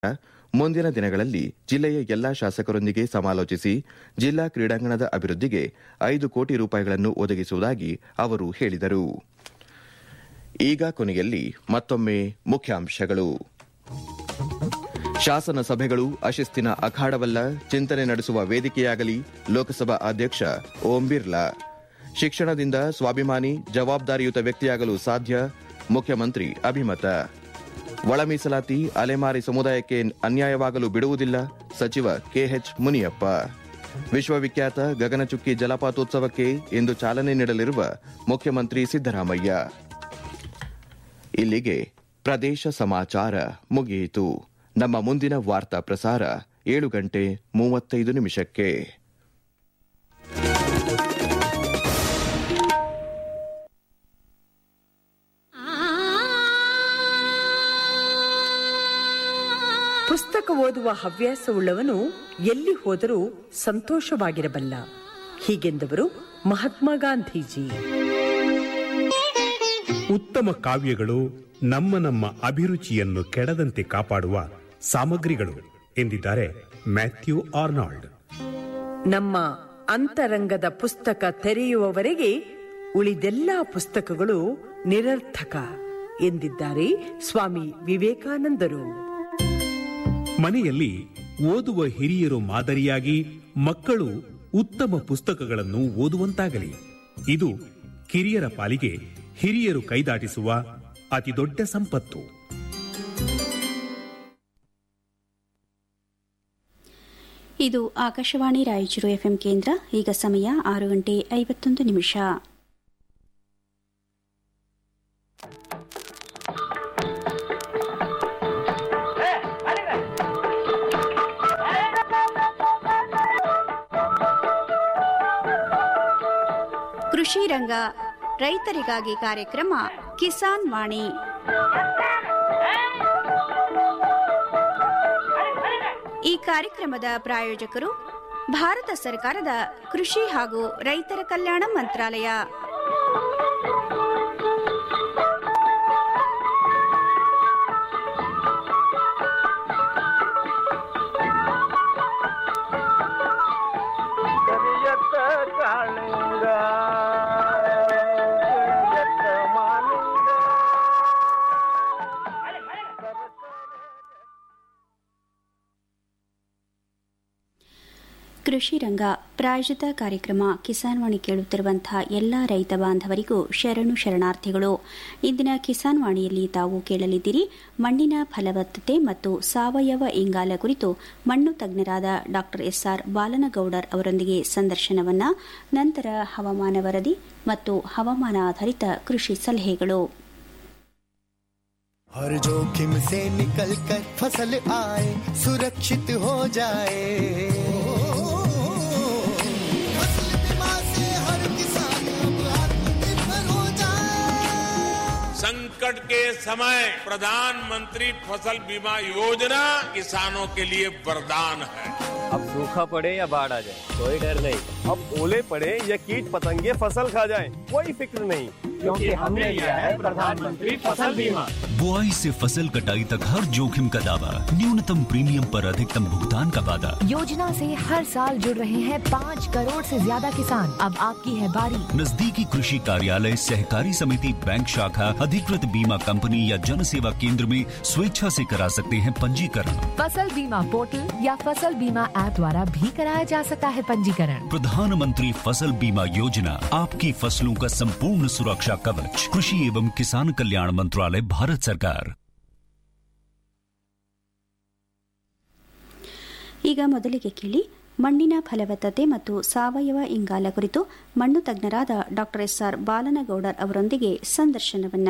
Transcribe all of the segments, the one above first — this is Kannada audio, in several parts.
ಮುಂದಿನ ದಿನಗಳಲ್ಲಿ ಜಿಲ್ಲೆಯ ಎಲ್ಲಾ ಶಾಸಕರೊಂದಿಗೆ ಸಮಾಲೋಚಿಸಿ ಜಿಲ್ಲಾ ಕ್ರೀಡಾಂಗಣದ ಅಭಿವೃದ್ಧಿಗೆ ಐದು ಕೋಟಿ ರೂಪಾಯಿಗಳನ್ನು ಒದಗಿಸುವುದಾಗಿ ಅವರು ಹೇಳಿದರು ಈಗ ಕೊನೆಯಲ್ಲಿ ಮತ್ತೊಮ್ಮೆ ಮುಖ್ಯಾಂಶಗಳು ಶಾಸನ ಸಭೆಗಳು ಅಶಿಸ್ತಿನ ಅಖಾಡವಲ್ಲ ಚಿಂತನೆ ನಡೆಸುವ ವೇದಿಕೆಯಾಗಲಿ ಲೋಕಸಭಾ ಅಧ್ಯಕ್ಷ ಓಂ ಬಿರ್ಲಾ ಶಿಕ್ಷಣದಿಂದ ಸ್ವಾಭಿಮಾನಿ ಜವಾಬ್ದಾರಿಯುತ ವ್ಯಕ್ತಿಯಾಗಲು ಸಾಧ್ಯ ಮುಖ್ಯಮಂತ್ರಿ ಅಭಿಮತ ಒಳ ಮೀಸಲಾತಿ ಅಲೆಮಾರಿ ಸಮುದಾಯಕ್ಕೆ ಅನ್ಯಾಯವಾಗಲು ಬಿಡುವುದಿಲ್ಲ ಸಚಿವ ಕೆಎಚ್ ಮುನಿಯಪ್ಪ ವಿಶ್ವವಿಖ್ಯಾತ ಗಗನಚುಕ್ಕಿ ಜಲಪಾತೋತ್ಸವಕ್ಕೆ ಇಂದು ಚಾಲನೆ ನೀಡಲಿರುವ ಮುಖ್ಯಮಂತ್ರಿ ಸಿದ್ದರಾಮಯ್ಯ ಇಲ್ಲಿಗೆ ಪ್ರದೇಶ ಸಮಾಚಾರ ಮುಗಿಯಿತು ನಮ್ಮ ಮುಂದಿನ ವಾರ್ತಾ ಪ್ರಸಾರ ಏಳು ಗಂಟೆ ಮೂವತ್ತೈದು ನಿಮಿಷಕ್ಕೆ ಪುಸ್ತಕ ಓದುವ ಹವ್ಯಾಸವುಳ್ಳವನು ಎಲ್ಲಿ ಹೋದರೂ ಸಂತೋಷವಾಗಿರಬಲ್ಲ ಹೀಗೆಂದವರು ಮಹಾತ್ಮ ಗಾಂಧೀಜಿ ಉತ್ತಮ ಕಾವ್ಯಗಳು ನಮ್ಮ ನಮ್ಮ ಅಭಿರುಚಿಯನ್ನು ಕೆಡದಂತೆ ಕಾಪಾಡುವ ಸಾಮಗ್ರಿಗಳು ಎಂದಿದ್ದಾರೆ ಮ್ಯಾಥ್ಯೂ ಆರ್ನಾಲ್ಡ್ ನಮ್ಮ ಅಂತರಂಗದ ಪುಸ್ತಕ ತೆರೆಯುವವರೆಗೆ ಉಳಿದೆಲ್ಲ ಪುಸ್ತಕಗಳು ನಿರರ್ಥಕ ಎಂದಿದ್ದಾರೆ ಸ್ವಾಮಿ ವಿವೇಕಾನಂದರು ಮನೆಯಲ್ಲಿ ಓದುವ ಹಿರಿಯರು ಮಾದರಿಯಾಗಿ ಮಕ್ಕಳು ಉತ್ತಮ ಪುಸ್ತಕಗಳನ್ನು ಓದುವಂತಾಗಲಿ ಇದು ಕಿರಿಯರ ಪಾಲಿಗೆ ಹಿರಿಯರು ಕೈದಾಟಿಸುವ ಅತಿದೊಡ್ಡ ಸಂಪತ್ತು ಇದು ಆಕಾಶವಾಣಿ ರಾಯಚೂರು ಎಫ್ಎಂ ಕೇಂದ್ರ ಈಗ ಸಮಯ ಆರು ಗಂಟೆ ಐವತ್ತೊಂದು ನಿಮಿಷ ಕೃಷಿ ರಂಗ ರೈತರಿಗಾಗಿ ಕಾರ್ಯಕ್ರಮ ಕಿಸಾನ್ ವಾಣಿ ಈ ಕಾರ್ಯಕ್ರಮದ ಪ್ರಾಯೋಜಕರು ಭಾರತ ಸರ್ಕಾರದ ಕೃಷಿ ಹಾಗೂ ರೈತರ ಕಲ್ಯಾಣ ಮಂತ್ರಾಲಯ ಕರಿಯತ್ತ ಕಾಳಿಂಗ ಕರಿಯತ್ತ ಮಾಲಿಂಗ ಕೃಷಿ ರಂಗ ಪ್ರಾಯೋಜಿತ ಕಾರ್ಯಕ್ರಮ ಕಿಸಾನ್ ವಾಣಿ ಕೇಳುತ್ತಿರುವಂತಹ ಎಲ್ಲ ರೈತ ಬಾಂಧವರಿಗೂ ಶರಣು ಶರಣಾರ್ಥಿಗಳು ಇಂದಿನ ಕಿಸಾನ್ ವಾಣಿಯಲ್ಲಿ ತಾವು ಕೇಳಲಿದ್ದೀರಿ ಮಣ್ಣಿನ ಫಲವತ್ತತೆ ಮತ್ತು ಸಾವಯವ ಇಂಗಾಲ ಕುರಿತು ಮಣ್ಣು ತಜ್ಞರಾದ ಡಾ ಎಸ್ಆರ್ ಬಾಲನಗೌಡರ್ ಅವರೊಂದಿಗೆ ಸಂದರ್ಶನವನ್ನ ನಂತರ ಹವಾಮಾನ ವರದಿ ಮತ್ತು ಹವಾಮಾನ ಆಧಾರಿತ ಕೃಷಿ ಸಲಹೆಗಳು हर जोखिम से निकल कर फसल आए सुरक्षित हो जाए फसल बीमा से हर किसान अब आत्मनिर्भर हो जाए संकट के समय प्रधानमंत्री फसल बीमा योजना किसानों के लिए वरदान है अब सूखा पड़े या बाढ़ आ जाए कोई डर नहीं अब ओले पड़े या कीट पतंगे फसल खा जाए कोई फिक्र नहीं क्योंकि हमने लिया है प्रधानमंत्री फसल बीमा बुआई से फसल कटाई तक हर जोखिम का दावा न्यूनतम प्रीमियम पर अधिकतम भुगतान का वादा योजना से हर साल जुड़ रहे हैं पाँच करोड़ से ज्यादा किसान अब आपकी है बारी नजदीकी कृषि कार्यालय सहकारी समिति बैंक शाखा अधिकृत बीमा कंपनी या जन सेवा केंद्र में स्वेच्छा से करा सकते हैं पंजीकरण फसल बीमा पोर्टल या फसल बीमा ऐप द्वारा भी कराया जा सकता है पंजीकरण प्रधानमंत्री फसल बीमा योजना आपकी फसलों का संपूर्ण सुरक्षा कवच कृषि एवं किसान कल्याण मंत्रालय भारत सरकार ಈಗ ಮೊದಲಿಗೆ ಕೇಳಿ ಮಣ್ಣಿನ ಫಲವತ್ತತೆ ಮತ್ತು ಸಾವಯವ ಇಂಗಾಲ ಕುರಿತು ಮಣ್ಣು ತಜ್ಞರಾದ ಡಾ ಎಸ್ಆರ್ ಬಾಲನಗೌಡರ್ ಅವರೊಂದಿಗೆ ಸಂದರ್ಶನವನ್ನ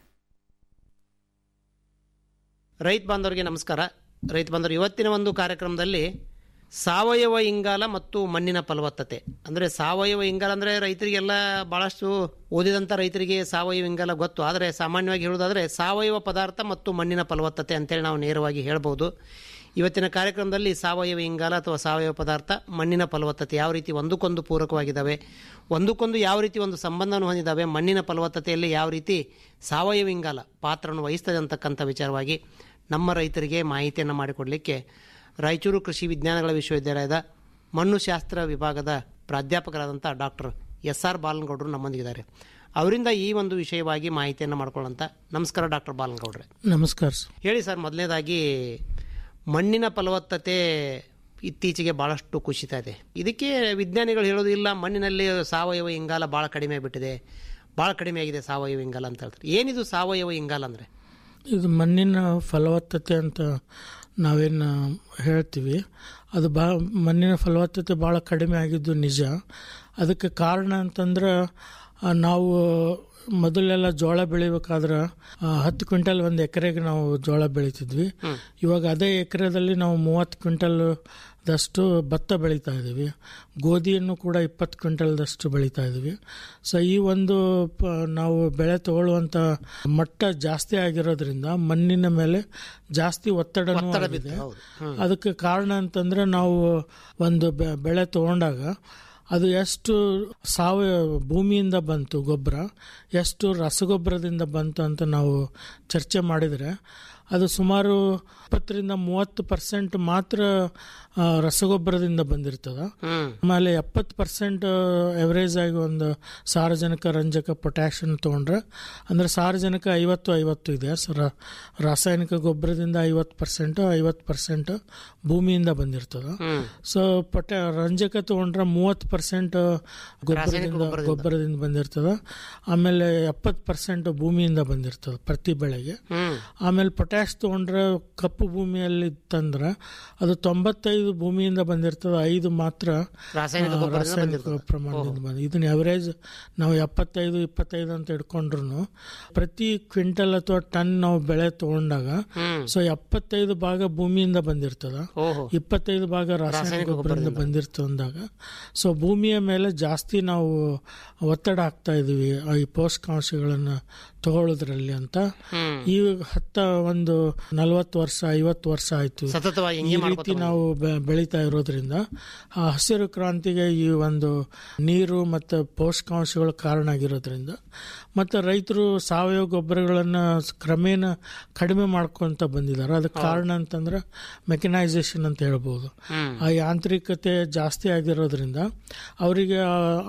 ರೈತ ಬಾಂಧವರಿಗೆ ನಮಸ್ಕಾರ ರೈತ ಬಾಂಧವರು ಇವತ್ತಿನ ಒಂದು ಕಾರ್ಯಕ್ರಮದಲ್ಲಿ ಸಾವಯವ ಇಂಗಾಲ ಮತ್ತು ಮಣ್ಣಿನ ಫಲವತ್ತತೆ ಅಂದರೆ ಸಾವಯವ ಇಂಗಾಲ ಅಂದರೆ ರೈತರಿಗೆಲ್ಲ ಭಾಳಷ್ಟು ಓದಿದಂಥ ರೈತರಿಗೆ ಸಾವಯವ ಇಂಗಾಲ ಗೊತ್ತು ಆದರೆ ಸಾಮಾನ್ಯವಾಗಿ ಹೇಳೋದಾದರೆ ಸಾವಯವ ಪದಾರ್ಥ ಮತ್ತು ಮಣ್ಣಿನ ಫಲವತ್ತತೆ ಅಂತೇಳಿ ನಾವು ನೇರವಾಗಿ ಹೇಳ್ಬೋದು ಇವತ್ತಿನ ಕಾರ್ಯಕ್ರಮದಲ್ಲಿ ಸಾವಯವ ಇಂಗಾಲ ಅಥವಾ ಸಾವಯವ ಪದಾರ್ಥ ಮಣ್ಣಿನ ಫಲವತ್ತತೆ ಯಾವ ರೀತಿ ಒಂದಕ್ಕೊಂದು ಪೂರಕವಾಗಿದ್ದಾವೆ ಒಂದಕ್ಕೊಂದು ಯಾವ ರೀತಿ ಒಂದು ಸಂಬಂಧವನ್ನು ಹೊಂದಿದ್ದಾವೆ ಮಣ್ಣಿನ ಫಲವತ್ತತೆಯಲ್ಲಿ ಯಾವ ರೀತಿ ಸಾವಯವ ಇಂಗಾಲ ಪಾತ್ರವನ್ನು ವಹಿಸ್ತದೆ ಅಂತಕ್ಕಂಥ ವಿಚಾರವಾಗಿ ನಮ್ಮ ರೈತರಿಗೆ ಮಾಹಿತಿಯನ್ನು ಮಾಡಿಕೊಡಲಿಕ್ಕೆ ರಾಯಚೂರು ಕೃಷಿ ವಿಜ್ಞಾನಗಳ ವಿಶ್ವವಿದ್ಯಾಲಯದ ಮಣ್ಣು ಶಾಸ್ತ್ರ ವಿಭಾಗದ ಪ್ರಾಧ್ಯಾಪಕರಾದಂಥ ಡಾಕ್ಟರ್ ಎಸ್ ಆರ್ ಬಾಲನಗೌಡರು ನಮ್ಮೊಂದಿಗಿದ್ದಾರೆ ಅವರಿಂದ ಈ ಒಂದು ವಿಷಯವಾಗಿ ಮಾಹಿತಿಯನ್ನು ಮಾಡ್ಕೊಳ್ಳೋಂಥ ನಮಸ್ಕಾರ ಡಾಕ್ಟರ್ ಬಾಲನಗೌಡ್ರೆ ನಮಸ್ಕಾರ ಸರ್ ಹೇಳಿ ಸರ್ ಮೊದಲನೇದಾಗಿ ಮಣ್ಣಿನ ಫಲವತ್ತತೆ ಇತ್ತೀಚೆಗೆ ಭಾಳಷ್ಟು ಕುಸಿತ ಇದೆ ಇದಕ್ಕೆ ವಿಜ್ಞಾನಿಗಳು ಹೇಳೋದು ಇಲ್ಲ ಮಣ್ಣಿನಲ್ಲಿ ಸಾವಯವ ಇಂಗಾಲ ಭಾಳ ಕಡಿಮೆ ಆಗಿಬಿಟ್ಟಿದೆ ಭಾಳ ಕಡಿಮೆ ಆಗಿದೆ ಸಾವಯವ ಇಂಗಾಲ ಅಂತ ಹೇಳ್ತಾರೆ ಏನಿದು ಸಾವಯವ ಇಂಗಾಲ ಅಂದರೆ ಇದು ಮಣ್ಣಿನ ಫಲವತ್ತತೆ ಅಂತ ನಾವೇನು ಹೇಳ್ತೀವಿ ಅದು ಬಾ ಮಣ್ಣಿನ ಫಲವತ್ತತೆ ಭಾಳ ಕಡಿಮೆ ಆಗಿದ್ದು ನಿಜ ಅದಕ್ಕೆ ಕಾರಣ ಅಂತಂದ್ರೆ ಆ, ನಾವು ಮೊದಲೆಲ್ಲ ಜೋಳ ಬೆಳಿಬೇಕಾದ್ರೆ ಆ, ಹತ್ತು ಕ್ವಿಂಟಲ್ ಒಂದು ಎಕರೆಗೆ ನಾವು ಜೋಳ ಬೆಳಿತಿದ್ವಿ ಇವಾಗ ಅದೇ ಎಕರೆದಲ್ಲಿ ನಾವು ಮೂವತ್ತು ಕ್ವಿಂಟಲ್ ದಷ್ಟು ಭತ್ತ ಬೆಳೀತಾ ಇದ್ದೀವಿ ಗೋಧಿಯನ್ನು ಕೂಡ ಇಪ್ಪತ್ತು ಕ್ವಿಂಟಲ್ದಷ್ಟು ಬೆಳೀತಾ ಇದ್ದೀವಿ ಸೊ ಈ ಒಂದು ಪ ನಾವು ಬೆಳೆ ತಗೊಳ್ಳುವಂಥ ಮಟ್ಟ ಜಾಸ್ತಿ ಆಗಿರೋದ್ರಿಂದ ಮಣ್ಣಿನ ಮೇಲೆ ಜಾಸ್ತಿ ಒತ್ತಡನೂ ಆಗಿದೆ ಅದಕ್ಕೆ ಕಾರಣ ಅಂತಂದ್ರೆ ನಾವು ಒಂದು ಬೆ- ಬೆಳೆ ತಗೊಂಡಾಗ ಅದು ಎಷ್ಟು ಸಾವಯವ ಭೂಮಿಯಿಂದ ಬಂತು ಗೊಬ್ಬರ ಎಷ್ಟು ರಸಗೊಬ್ಬರದಿಂದ ಬಂತು ಅಂತ ನಾವು ಚರ್ಚೆ ಮಾಡಿದರೆ ಅದು ಸುಮಾರು ಇಪ್ಪತ್ತರಿಂದ ಮೂವತ್ತು ಪರ್ಸೆಂಟ್ ಮಾತ್ರ ಆ, ರಸಗೊಬ್ಬರದಿಂದ ಬಂದಿರ್ತದ ಆಮೇಲೆ ಎಪ್ಪತ್ತು ಪರ್ಸೆಂಟ್ ಎವರೇಜ್ ಆಗಿ ಒಂದು ಸಾರಜನಕ ರಂಜಕ ಪೊಟ್ಯಾಷಿಯಂ ತೊಗೊಂಡ್ರೆ ಅಂದ್ರೆ ಸಾರಜನಕ ಐವತ್ತು ಐವತ್ತು ಇದೆ ಸ- ರ- ರಾಸಾಯನಿಕ ಗೊಬ್ಬರದಿಂದ ಐವತ್ತು ಪರ್ಸೆಂಟ್ ಐವತ್ತು ಪರ್ಸೆಂಟ್ ಭೂಮಿಯಿಂದ ಬಂದಿರ್ತದ ಸೊ ಪೊಟ್ಟ ರಂಜಕ ತಗೊಂಡ್ರೆ ಮೂವತ್ತು ಪರ್ಸೆಂಟ್ ಗೊಬ್ಬರದಿಂದ ಗೊಬ್ಬರದಿಂದ ಬಂದಿರ್ತದ ಆಮೇಲೆ ಎಪ್ಪತ್ತು ಪರ್ಸೆಂಟ್ ಭೂಮಿಯಿಂದ ಬಂದಿರ್ತದ ಪ್ರತಿ ಬೆಳೆಗೆ ಆಮೇಲೆ ಪೊಟ್ಯಾಶ್ ತಗೊಂಡ್ರೆ ಕಪ್ಪು ಭೂಮಿಯಲ್ಲಿ ತಂದ್ರೆ ಅದು ತೊಂಬತ್ತೈದು ಭೂಮಿಯಿಂದ ಬಂದಿರ್ತದೆ ಐದು ಮಾತ್ರ ರಾಸಾಯನಿಕ ಆ, ಗೊಬ್ಬರದಿಂದ ರಾಸಾಯನಿಕ ಬಂದಿರ್ತದೆ. ಪ್ರಮಾಣದಿಂದ ಬಂದ ಇದನ್ನ ಎವರೇಜ್ ನಾವು ಎಪ್ಪತ್ತೈದು ಇಪ್ಪತ್ತೈದು ಅಂತ ಇಟ್ಕೊಂಡ್ರು ಪ್ರತಿ ಕ್ವಿಂಟಲ್ ಅಥವಾ ಟನ್ ನಾವು ಬೆಳೆ ತಗೊಂಡಾಗ ಸೊ ಎಪ್ಪತ್ತೈದು ಭಾಗ ಭೂಮಿಯಿಂದ ಬಂದಿರ್ತದ ಓಹೋ ಇಪ್ಪತ್ತೈದು ಭಾಗ ರಾಸಾಯನಿಕ ಗೊಬ್ಬರದಿಂದ ಬಂದಿರ್ತದೆ ಅಂದಾಗ ಸೊ ಭೂಮಿಯ ಮೇಲೆ ಜಾಸ್ತಿ ನಾವು ಒತ್ತಡ ಹಾಕ್ತಾ ಇದೀವಿ ಆ ಈ ಪೋಷಕಾಂಶಗಳನ್ನು ತಗೊಳ್ಳೋದ್ರಲ್ಲಿ ಅಂತ ಈ ಹತ್ತ ಒಂದು ನಲವತ್ತು ವರ್ಷ ಐವತ್ತು ವರ್ಷ ಆಯ್ತು ಸತತವಾಗಿ ಈ ಹಿಂಗೆ ರೀತಿ ಮಾಡ್ಕೊತ ನಾವು ಬೆ- ಬೆಳೀತಾ ಇರೋದ್ರಿಂದ ಆ ಹಸಿರು ಕ್ರಾಂತಿಗೆ ಈ ಒಂದು ನೀರು ಮತ್ತು ಪೋಷಕಾಂಶಗಳು ಕಾರಣ ಆಗಿರೋದ್ರಿಂದ ಮತ್ತು ರೈತರು ಸಾವಯವ ಗೊಬ್ಬರಗಳನ್ನು ಕ್ರಮೇಣ ಕಡಿಮೆ ಮಾಡ್ಕೊಂತ ಬಂದಿದ್ದಾರೆ ಅದಕ್ಕೆ ಕಾರಣ ಅಂತಂದ್ರೆ ಮೆಕನೈಸೇಷನ್ ಅಂತ ಹೇಳ್ಬೋದು ಆ ಯಾಂತ್ರಿಕತೆ ಜಾಸ್ತಿ ಆಗಿರೋದ್ರಿಂದ ಅವರಿಗೆ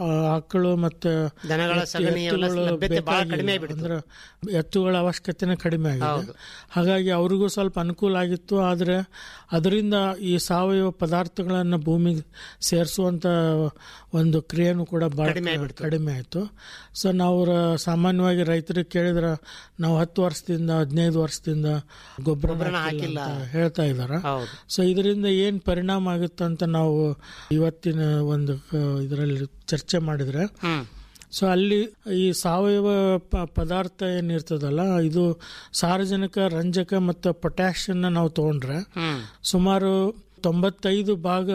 ಆಕಳು ಮತ್ತು ದನಗಳ ಎತ್ತು- ಸಗಣಿ ಅವೆಲ್ಲ ಎತ್ತುಗಳು ಲಭ್ಯತೆ ಬಹಳ ಬೇಕಾಗಿಲ್ಲ. ಕಡಿಮೆ ಆಗ್ಬಿಡ್ತು. ಅಂದ್ರೆ ಎತ್ತುಗಳ ಅವಶ್ಯಕತೆನೇ ಕಡಿಮೆ ಆಗಿದೆ ಹಾಗಾಗಿ ಅವ್ರಿಗೂ ಸ್ವಲ್ಪ ಅನುಕೂಲ ಆಗಿತ್ತು ಆದರೆ ಅದರಿಂದ ಈ ಸಾವಯವ ಪದಾರ್ಥಗಳನ್ನು ಭೂಮಿಗೆ ಸೇರಿಸುವಂತ ಒಂದು ಕ್ರಿಯೆನೂ ಕೂಡ ಬಹಳ ಕಡಿಮೆ ಆಯಿತು ಸೊ ನಾವು ರ- ಸಾಮಾನ್ಯವಾಗಿ ರೈತರಿಗೆ ಕೇಳಿದ್ರೆ ನಾವು ಹತ್ತು ವರ್ಷದಿಂದ ಹದಿನೈದು ವರ್ಷದಿಂದ ಗೊಬ್ಬರ ಹಾಕಿಲ್ಲ ಅಂತ ಹೇಳ್ತಾ ಇದ್ದಾರೆ ಹೌದು ಸೊ ಇದರಿಂದ ಏನು ಪರಿಣಾಮ ಆಗುತ್ತೆ ಅಂತ ನಾವು ಇವತ್ತಿನ ಒಂದು ಇದರಲ್ಲಿ ಚರ್ಚೆ ಮಾಡಿದ್ರೆ ಹ್ಮ್ ಸೊ ಅಲ್ಲಿ ಈ ಸಾವಯವ ಪ- ಪದಾರ್ಥ ಏನಿರ್ತದಲ್ಲ ಇದು ಸಾರಜನಕ ರಂಜಕ ಮತ್ತು ಪೊಟ್ಯಾಷನ್ನ ನಾವು ತಗೊಂಡ್ರೆ ಹ್ಮ್ ಸುಮಾರು ತೊಂಬತ್ತೈದು ಭಾಗ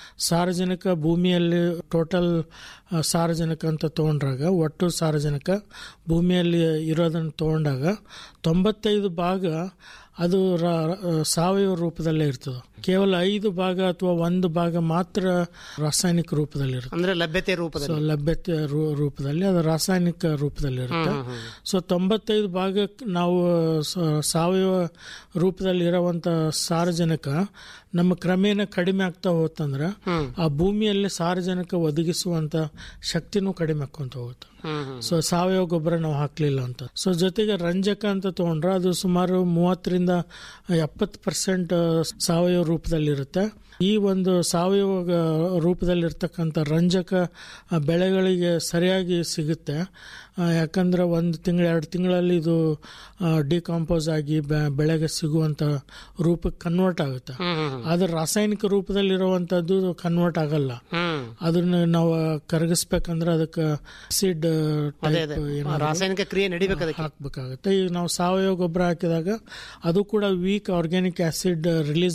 ಸಾರಜನಕ ಭೂಮಿಯಲ್ಲಿ ಟೋಟಲ್ ಆ, ಸಾರಜನಕ ಅಂತ ತಗೊಂಡ್ರಾಗ ಒಟ್ಟು ಸಾರಜನಕ ಭೂಮಿಯಲ್ಲಿ ಇರೋದನ್ನು ತಗೊಂಡಾಗ ತೊಂಬತ್ತೈದು ಭಾಗ ಅದು ರ- ಸಾವಯವ ರೂಪದಲ್ಲೇ ಇರ್ತದೆ ಕೇವಲ ಐದು ಭಾಗ ಅಥವಾ ಒಂದು ಭಾಗ ಮಾತ್ರ ರಾಸಾಯನಿಕ ರೂಪದಲ್ಲಿ ಇರುತ್ತೆ ಅಂದ್ರೆ ಲಭ್ಯತೆ ರೂಪದಲ್ಲಿ ಸೊ ಲಭ್ಯತೆ ರೂ- ರೂಪದಲ್ಲಿ ಅದು ರಾಸಾಯನಿಕ ರೂಪದಲ್ಲಿ ಇರುತ್ತೆ ಸೊ ತೊಂಬತ್ತೈದು ಭಾಗ ನಾವು ಸ- ಸಾವಯವ ರೂಪದಲ್ಲಿ ಇರುವಂತ ಸಾರಜನಕ ನಮ್ಮ ಕ್ರಮೇಣ ಕಡಿಮೆ ಆಗ್ತಾ ಹೋತಂದ್ರೆ ಆ ಭೂಮಿಯಲ್ಲಿ ಸಾರಜನಕ ಒದಗಿಸುವಂತ ಶಕ್ತಿನೂ ಕಡಿಮೆ ಆಕ್ಕೊಂತ ಹೋಗುತ್ತೆ ಸೊ ಸಾವಯವ ಗೊಬ್ಬರ ನಾವು ಹಾಕ್ಲಿಲ್ಲ ಅಂತ ಸೊ ಜೊತೆಗೆ ರಂಜಕ ಅಂತ ತಗೊಂಡ್ರೆ ಅದು ಸುಮಾರು ಮೂವತ್ತರಿಂದ ಎಪ್ಪತ್ತು ಪರ್ಸೆಂಟ್ ಸಾವಯವ ರೂಪದಲ್ಲಿರುತ್ತೆ ಈ ಒಂದು ಸಾವಯವ ಗ- ರೂಪದಲ್ಲಿರ್ತಕ್ಕಂಥ ರಂಜಕ ಆ, ಬೆಳೆಗಳಿಗೆ ಸರಿಯಾಗಿ ಸಿಗುತ್ತೆ ಆ, ಯಾಕಂದ್ರೆ ಒಂದು ತಿಂಗಳು ಎರಡು ತಿಂಗಳಲ್ಲಿ ಇದು ಡಿಕಾಂಪೋಸ್ ಆಗಿ ಬೆ- ಬೆಳೆಗೆ ಸಿಗುವಂತ ರೂಪಕ್ಕೆ ಕನ್ವರ್ಟ್ ಆಗುತ್ತೆ ಆದ್ರೆ ರಾಸಾಯನಿಕ ರೂಪದಲ್ಲಿರುವಂತದ್ದು ಕನ್ವರ್ಟ್ ಆಗಲ್ಲ ಹ್ಮ್ ಅದನ್ನ ನಾವು ಕರಗಿಸ್ಬೇಕಂದ್ರೆ ಅದಕ್ಕೆ ಸಿಡ್ ಅದೇ ಅದೇ ರಾಸಾಯನಿಕ ಕ್ರಿಯೆ ನಡಿಬೇಕು ಅದಕ್ಕೆ ಹಾಕ್ಬೇಕಾಗುತ್ತೆ ಈಗ ನಾವು ಸಾವಯವ ಗೊಬ್ಬರ ಹಾಕಿದಾಗ ಅದು ಕೂಡ ವೀಕ್ ಆರ್ಗ್ಯಾನಿಕ್ ಆಸಿಡ್ ರಿಲೀಸ್ ಆಗೋದ್ರಿಂದ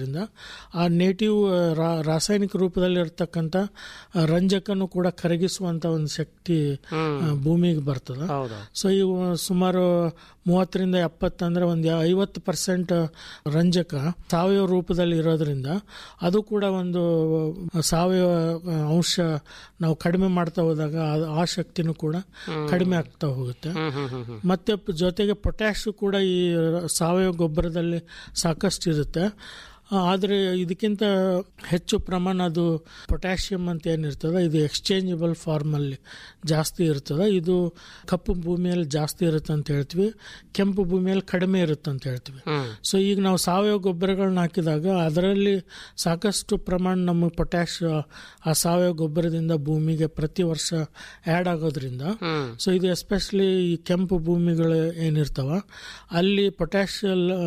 ಇರೋದ್ರಿಂದ ಆ ನೇಟಿವ್ ರಾ- ರಾಸಾಯನಿಕ ರೂಪದಲ್ಲಿ ಇರ್ತಕ್ಕಂಥ ಆ, ರಂಜಕನು ಕೂಡ ಕರಗಿಸುವಂತ ಒಂದು ಶಕ್ತಿ ಆ, ಭೂಮಿಗೆ ಬರ್ತದೆ ಸೊ ಇವು ಸುಮಾರು ಮೂವತ್ತರಿಂದ ಎಪ್ಪತ್ತಂದ್ರೆ ಒಂದು ಐವತ್ತು ಪರ್ಸೆಂಟ್ ರಂಜಕ ಸಾವಯವ ರೂಪದಲ್ಲಿ ಇರೋದ್ರಿಂದ ಅದು ಕೂಡ ಒಂದು ಸಾವಯವ ಅಂಶ ನಾವು ಕಡಿಮೆ ಮಾಡ್ತಾ ಹೋದಾಗ ಆ- ಆ ಶಕ್ತಿನೂ ಕೂಡ ಕಡಿಮೆ ಆಗ್ತಾ ಹೋಗುತ್ತೆ ಮತ್ತೆ ಪ್- ಜೊತೆಗೆ ಪೊಟ್ಯಾಶ್ ಕೂಡ ಈ ಸಾವಯವ ಗೊಬ್ಬರದಲ್ಲಿ ಸಾಕಷ್ಟು ಇರುತ್ತೆ ಆ, ಆದರೆ ಇದಕ್ಕಿಂತ ಹೆಚ್ಚು ಪ್ರಮಾಣ ಅದು ಪೊಟ್ಯಾಷಿಯಂ ಅಂತ ಏನಿರ್ತದೆ ಇದು ಎಕ್ಸ್ಚೇಂಜಬಲ್ ಫಾರ್ಮಲ್ಲಿ ಜಾಸ್ತಿ ಇರ್ತದೆ ಇದು ಕಪ್ಪು ಭೂಮಿಯಲ್ಲಿ ಜಾಸ್ತಿ ಇರುತ್ತೆ ಅಂತ ಹೇಳ್ತೀವಿ ಕೆಂಪು ಭೂಮಿಯಲ್ಲಿ ಕಡಿಮೆ ಇರುತ್ತೆ ಅಂತ ಹೇಳ್ತೀವಿ ಸೊ ಈಗ ನಾವು ಸಾವಯವ ಗೊಬ್ಬರಗಳನ್ನ ಹಾಕಿದಾಗ ಅದರಲ್ಲಿ ಸಾಕಷ್ಟು ಪ್ರಮಾಣ ನಮಗೆ ಪೊಟ್ಯಾಶ್ ಆ ಸಾವಯವ ಗೊಬ್ಬರದಿಂದ ಭೂಮಿಗೆ ಪ್ರತಿ ವರ್ಷ ಆ್ಯಡ್ ಆಗೋದ್ರಿಂದ ಸೊ ಇದು ಎಸ್ಪೆಷಲಿ ಈ ಕೆಂಪು ಭೂಮಿಗಳು ಏನಿರ್ತಾವ ಅಲ್ಲಿ ಪೊಟ್ಯಾಶ್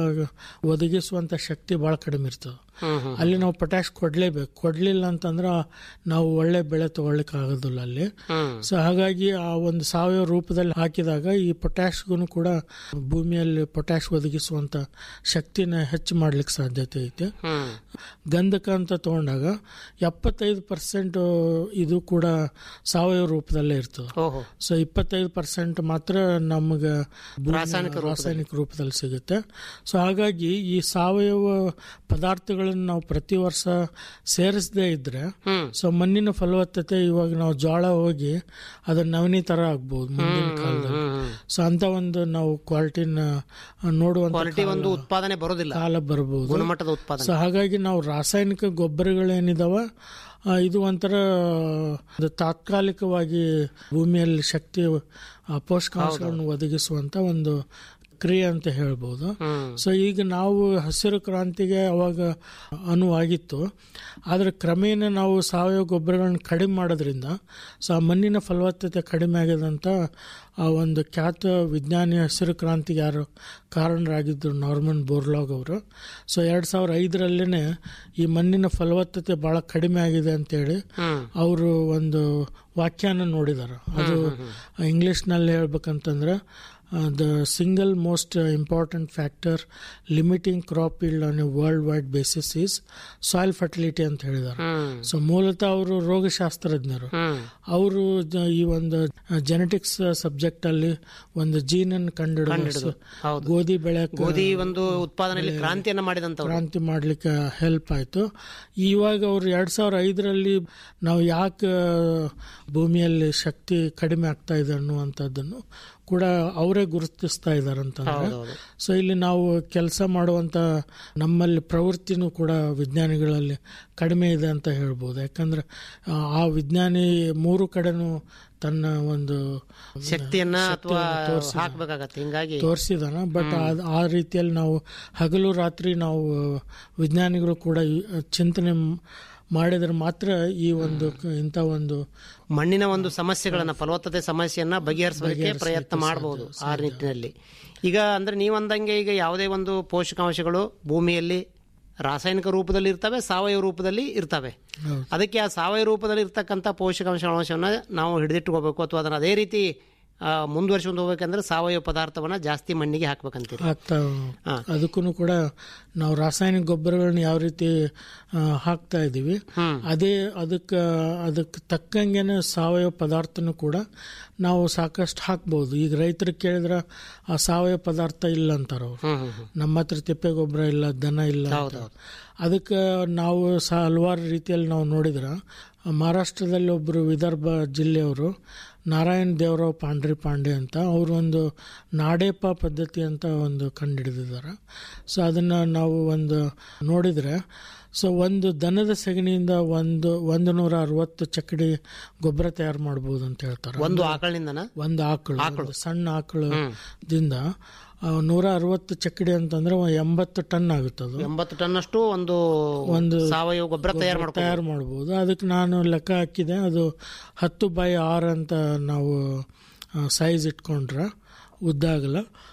ಒದಗಿಸುವಂತ ಶಕ್ತಿ ಬಹಳ ಕಡಿಮೆ ಇರ್ತದೆ ಅಲ್ಲಿ ನಾವು ಪೊಟ್ಯಾಶ್ ಕೊಡ್ಲೇಬೇಕು ಕೊಡ್ಲಿಲ್ಲ ಅಂತಂದ್ರೆ ನಾವು ಒಳ್ಳೆ ಬೆಳೆ ತಗೊಳ್ಳಿಕ್ ಆಗೋದಿಲ್ಲ ಅಲ್ಲಿ ಸೊ ಹಾಗಾಗಿ ಆ ಒಂದು ಸಾವಯವ ರೂಪದಲ್ಲಿ ಹಾಕಿದಾಗ ಈ ಪೊಟ್ಯಾಶ್ಗೂ ಕೂಡ ಭೂಮಿಯಲ್ಲಿ ಪೊಟ್ಯಾಶ್ ಒದಗಿಸುವಂತ ಶಕ್ತಿನ ಹೆಚ್ಚು ಮಾಡ್ಲಿಕ್ಕೆ ಸಾಧ್ಯತೆ ಐತೆ ಗಂಧಕ ಅಂತ ತಗೊಂಡಾಗ ಎಪ್ಪತ್ತೈದು ಪರ್ಸೆಂಟ್ ಇದು ಕೂಡ ಸಾವಯವ ರೂಪದಲ್ಲೇ ಇರ್ತದೆ ಸೊ ಇಪ್ಪತ್ತೈದು ಪರ್ಸೆಂಟ್ ಮಾತ್ರ ನಮಗೆ ರಾಸಾಯನಿಕ ರಾಸಾಯನಿಕ ರೂಪದಲ್ಲಿ ಸಿಗುತ್ತೆ ಸೊ ಹಾಗಾಗಿ ಈ ಸಾವಯವ ಪದಾರ್ಥಗಳನ್ನು ನಾವು ಪ್ರತಿ ವರ್ಷ ಸೇರಿಸದೇ ಇದ್ರೆ ಸೊ ಮಣ್ಣಿನ ಫಲವತ್ತತೆ ಇವಾಗ ನಾವು ಜೋಳ ಹೋಗಿ ಅದನ್ನ ನವನಿ ತರ ಆಗ್ಬಹುದು ಮುಂದಿನ ಕಾಲದಲ್ಲಿ ಸೊ ಅಂತ ಒಂದು ನಾವು ಕ್ವಾಲಿಟಿನ ನೋಡುವಂತ ಕ್ವಾಲಿಟಿ ಒಂದು ಉತ್ಪಾದನೆ ಬರೋದಿಲ್ಲ ಕಾಲ ಬರಬಹುದು ಗುಣಮಟ್ಟದ ಉತ್ಪಾದನೆ ಸೊ ಹಾಗಾಗಿ ನಾವು ರಾಸಾಯನಿಕ ಗೊಬ್ಬರಗಳೇನಿದಾವ ಆ, ಇದು ಒಂಥರ ಅದು ತಾತ್ಕಾಲಿಕವಾಗಿ ಭೂಮಿಯಲ್ಲಿ ಶಕ್ತಿ ಆ, ಪೋಷಕಾಂಶಗಳನ್ನು ಒದಗಿಸುವಂತ ಒಂದು ಕ್ರಿಯೆ ಅಂತ ಹೇಳ್ಬೋದು ಸೊ ಈಗ ನಾವು ಹಸಿರು ಕ್ರಾಂತಿಗೆ ಅವಾಗ ಅನುವಾಗಿತ್ತು ಆದರೆ ಕ್ರಮೇಣ ನಾವು ಸಾವಯವ ಗೊಬ್ಬರಗಳನ್ನ ಕಡಿಮೆ ಮಾಡೋದ್ರಿಂದ ಸೊ ಆ ಮಣ್ಣಿನ ಫಲವತ್ತತೆ ಕಡಿಮೆ ಆಗ್ಯದಂತ ಆ ಒಂದು ಖ್ಯಾತ ವಿಜ್ಞಾನಿ ಹಸಿರು ಕ್ರಾಂತಿಗೆ ಯಾರು ಕಾರಣರಾಗಿದ್ದರು ನಾರ್ಮನ್ ಬೋರ್ಲಾಗ್ ಅವರು ಸೊ ಎರಡ್ ಸಾವಿರ ಐದರಲ್ಲೇ ಈ ಮಣ್ಣಿನ ಫಲವತ್ತತೆ ಬಹಳ ಕಡಿಮೆ ಆಗಿದೆ ಅಂತೇಳಿ ಅವರು ಒಂದು ವ್ಯಾಖ್ಯಾನ ನೋಡಿದಾರೆ ಅದು ಇಂಗ್ಲಿಷ್ನಲ್ಲಿ ಹೇಳ್ಬೇಕಂತಂದ್ರೆ the single most important factor limiting crop yield on a world wide basis is soil fertility ಅಂತ ಹೇಳಿದ್ದಾರೆ ಸೊ ಮೂಲತಃ ಅವರು ರೋಗಶಾಸ್ತ್ರಜ್ಞರು ಅವರು ಈ ಒಂದು ಜೆನೆಟಿಕ್ಸ್ ಸಬ್ಜೆಕ್ಟ್ ಅಲ್ಲಿ ಒಂದು ಜೀನ್ ಅನ್ನು ಕಂಡುಹಿಡಿದು ಗೋಧಿ ಬೆಳೆ ಗೋಧಿ ಒಂದು ಉತ್ಪಾದನೆಯಲ್ಲಿ ಕ್ರಾಂತಿಯನ್ನ ಮಾಡಿದಂತ ಕ್ರಾಂತಿ ಮಾಡ್ಲಿಕ್ಕೆ ಹೆಲ್ಪ್ ಆಯ್ತು ಇವಾಗ ಅವ್ರು ಎರಡ್ ಸಾವಿರ ಐದರಲ್ಲಿ ನಾವು ಯಾಕೆ ಭೂಮಿಯಲ್ಲಿ ಶಕ್ತಿ ಕಡಿಮೆ ಆಗ್ತಾ ಇದೆ ಅನ್ನುವಂಥದ್ದನ್ನು ಕೂಡ ಅವರೇ ಗುರುತಿಸ್ತಾ ಇದ್ದಾರೆ ಅಂತಂದ್ರೆ ಸೊ ಇಲ್ಲಿ ನಾವು ಕೆಲಸ ಮಾಡುವಂತ ನಮ್ಮಲ್ಲಿ ಪ್ರವೃತ್ತಿನೂ ಕೂಡ ವಿಜ್ಞಾನಿಗಳಲ್ಲಿ ಕಡಿಮೆ ಇದೆ ಅಂತ ಹೇಳ್ಬೋದು ಯಾಕಂದ್ರೆ ಆ, ಆ ವಿಜ್ಞಾನಿ ಮೂರು ಕಡೆನೂ ತನ್ನ ಒಂದು ಶಕ್ತಿಯನ್ನ ಅಥವಾ ಶಕ್ತಿಯನ್ನ ತೋರ್ಸಿದ. ಹಾಕ್ಬೇಕಾಗತ್ತೆ ಹಿಂಗಾಗಿ ತೋರಿಸಿದಾನ ಬಟ್ ಆ ರೀತಿಯಲ್ಲಿ ನಾವು ಹಗಲು ರಾತ್ರಿ ನಾವು ವಿಜ್ಞಾನಿಗಳು ಕೂಡ ಈ ಚಿಂತನೆ ಮ್- ಮಾಡಿದ್ರೆ ಮಾತ್ರ ಈ ಒಂದು ಕ- ಇಂಥ ಒಂದು ಮಣ್ಣಿನ ಒಂದು ಸಮಸ್ಯೆಗಳನ್ನ ಫಲವತ್ತತೆ ಸಮಸ್ಯೆಯನ್ನ ಬಗೆಹರಿಸಲಿಕ್ಕೆ ಪ್ರಯತ್ನ ಮಾಡಬಹುದು ಆ ನಿಟ್ಟಿನಲ್ಲಿ ಈಗ ಅಂದ್ರೆ ನೀವು ಅಂದಂಗೆ ಈಗ ಯಾವುದೇ ಒಂದು ಪೋಷಕಾಂಶಗಳು ಭೂಮಿಯಲ್ಲಿ ರಾಸಾಯನಿಕ ರೂಪದಲ್ಲಿ ಇರ್ತವೆ ಸಾವಯವ ರೂಪದಲ್ಲಿ ಇರ್ತವೆ ಅದಕ್ಕೆ ಆ ಸಾವಯವ ರೂಪದಲ್ಲಿ ಇರ್ತಕ್ಕಂಥ ಪೋಷಕಾಂಶಗಳ ಅಂಶವನ್ನ ನಾವು ಹಿಡಿದಿಟ್ಟುಕೋಬೇಕು ಅಥವಾ ಅದನ್ನ ಅದೇ ರೀತಿ ಆ, ಮುಂದುವರಿಸ್ಕೊಂಡು ಹೋಗ್ಬೇಕಂದ್ರೆ ಸಾವಯವ ಪದಾರ್ಥವನ್ನ ಜಾಸ್ತಿ ಮಣ್ಣಿಗೆ ಹಾಕ್ಬೇಕಂತೀರಿ ಆಗ್ತಾ ಅದಕ್ಕೂ ಕೂಡ ನಾವು ರಾಸಾಯನಿಕ ಗೊಬ್ಬರಗಳನ್ನ ಯಾವ ರೀತಿ ಆ, ಹಾಕ್ತಾ ಇದೀವಿ ಅದೇ ಅದಕ್ಕೆ ಅದಕ್ಕೆ ತಕ್ಕಂಗೆನೆ ಸಾವಯವ ಪದಾರ್ಥನೂ ಕೂಡ ನಾವು ಸಾಕಷ್ಟು ಹಾಕ್ಬಹುದು ಈಗ ರೈತರಿಗೆ ಕೇಳಿದ್ರೆ ಆ ಸಾವಯವ ಪದಾರ್ಥ ಇಲ್ಲ ಅಂತಾರ ಅವ್ರು ನಮ್ಮ ಹತ್ರ ತಿಪ್ಪೆ ಗೊಬ್ಬರ ಇಲ್ಲ ದನ ಇಲ್ಲ ಅಂತ. ಅದಕ್ಕೆ ನಾವು ಸಹ ಹಲವಾರು ರೀತಿಯಲ್ಲಿ ನಾವು ನೋಡಿದ್ರ ಮಹಾರಾಷ್ಟ್ರದಲ್ಲಿ ಒಬ್ಬರು ವಿದರ್ಭ ಜಿಲ್ಲೆಯವರು ನಾರಾಯಣ್ ದೇವರಾವ್ ಪಾಂಡ್ರಿ ಪಾಂಡೆ ಅಂತ ಅವರು ಒಂದು ನಾಡೇಪ ಪದ್ಧತಿ ಅಂತ ಒಂದು ಕಂಡುಹಿಡಿದಿದ್ದಾರೆ ಸೊ ಅದನ್ನು ನಾವು ಒಂದು ನೋಡಿದರೆ ಸೊ ಒಂದು ದನದ ಸೆಗಣಿಯಿಂದ ಒಂದು ಒಂದು ನೂರ ಅರವತ್ತು ಚಕ್ಕಡಿ ಗೊಬ್ಬರ ತಯಾರು ಮಾಡ್ಬೋದು ಅಂತ ಹೇಳ್ತಾರೆ ಒಂದು ಆಕಳಿನಿಂದನ ಒಂದು ಆಕಳು ಒಂದು ಸಣ್ಣ ಆಕಳದಿಂದ ಆ, ನೂರ ಅರವತ್ತು ಚಕ್ಕಡಿ ಅಂತಂದ್ರೆ ಒಂದ್ ಎಂಬತ್ತು ಟನ್ ಆಗುತ್ತೆ ಅದು ಎಂಬತ್ತು ಟನ್ ಅಷ್ಟು ಒಂದು ಒಂದು ಸಾವಯವ ಗೊಬ್ಬರ ತಯಾರು ಮಾಡ್ಕೊ ತಯಾರು ಮಾಡ್ಬೋದು ಅದಕ್ಕೆ ನಾನು ಲೆಕ್ಕ ಹಾಕಿದೆ ಅದು ಹತ್ತು ಬೈ ಆರು ಅಂತ ನಾವು ಸೈಜ್ ಇಟ್ಕೊಂಡ್ರೆ ಉದ್ದಾಗಲ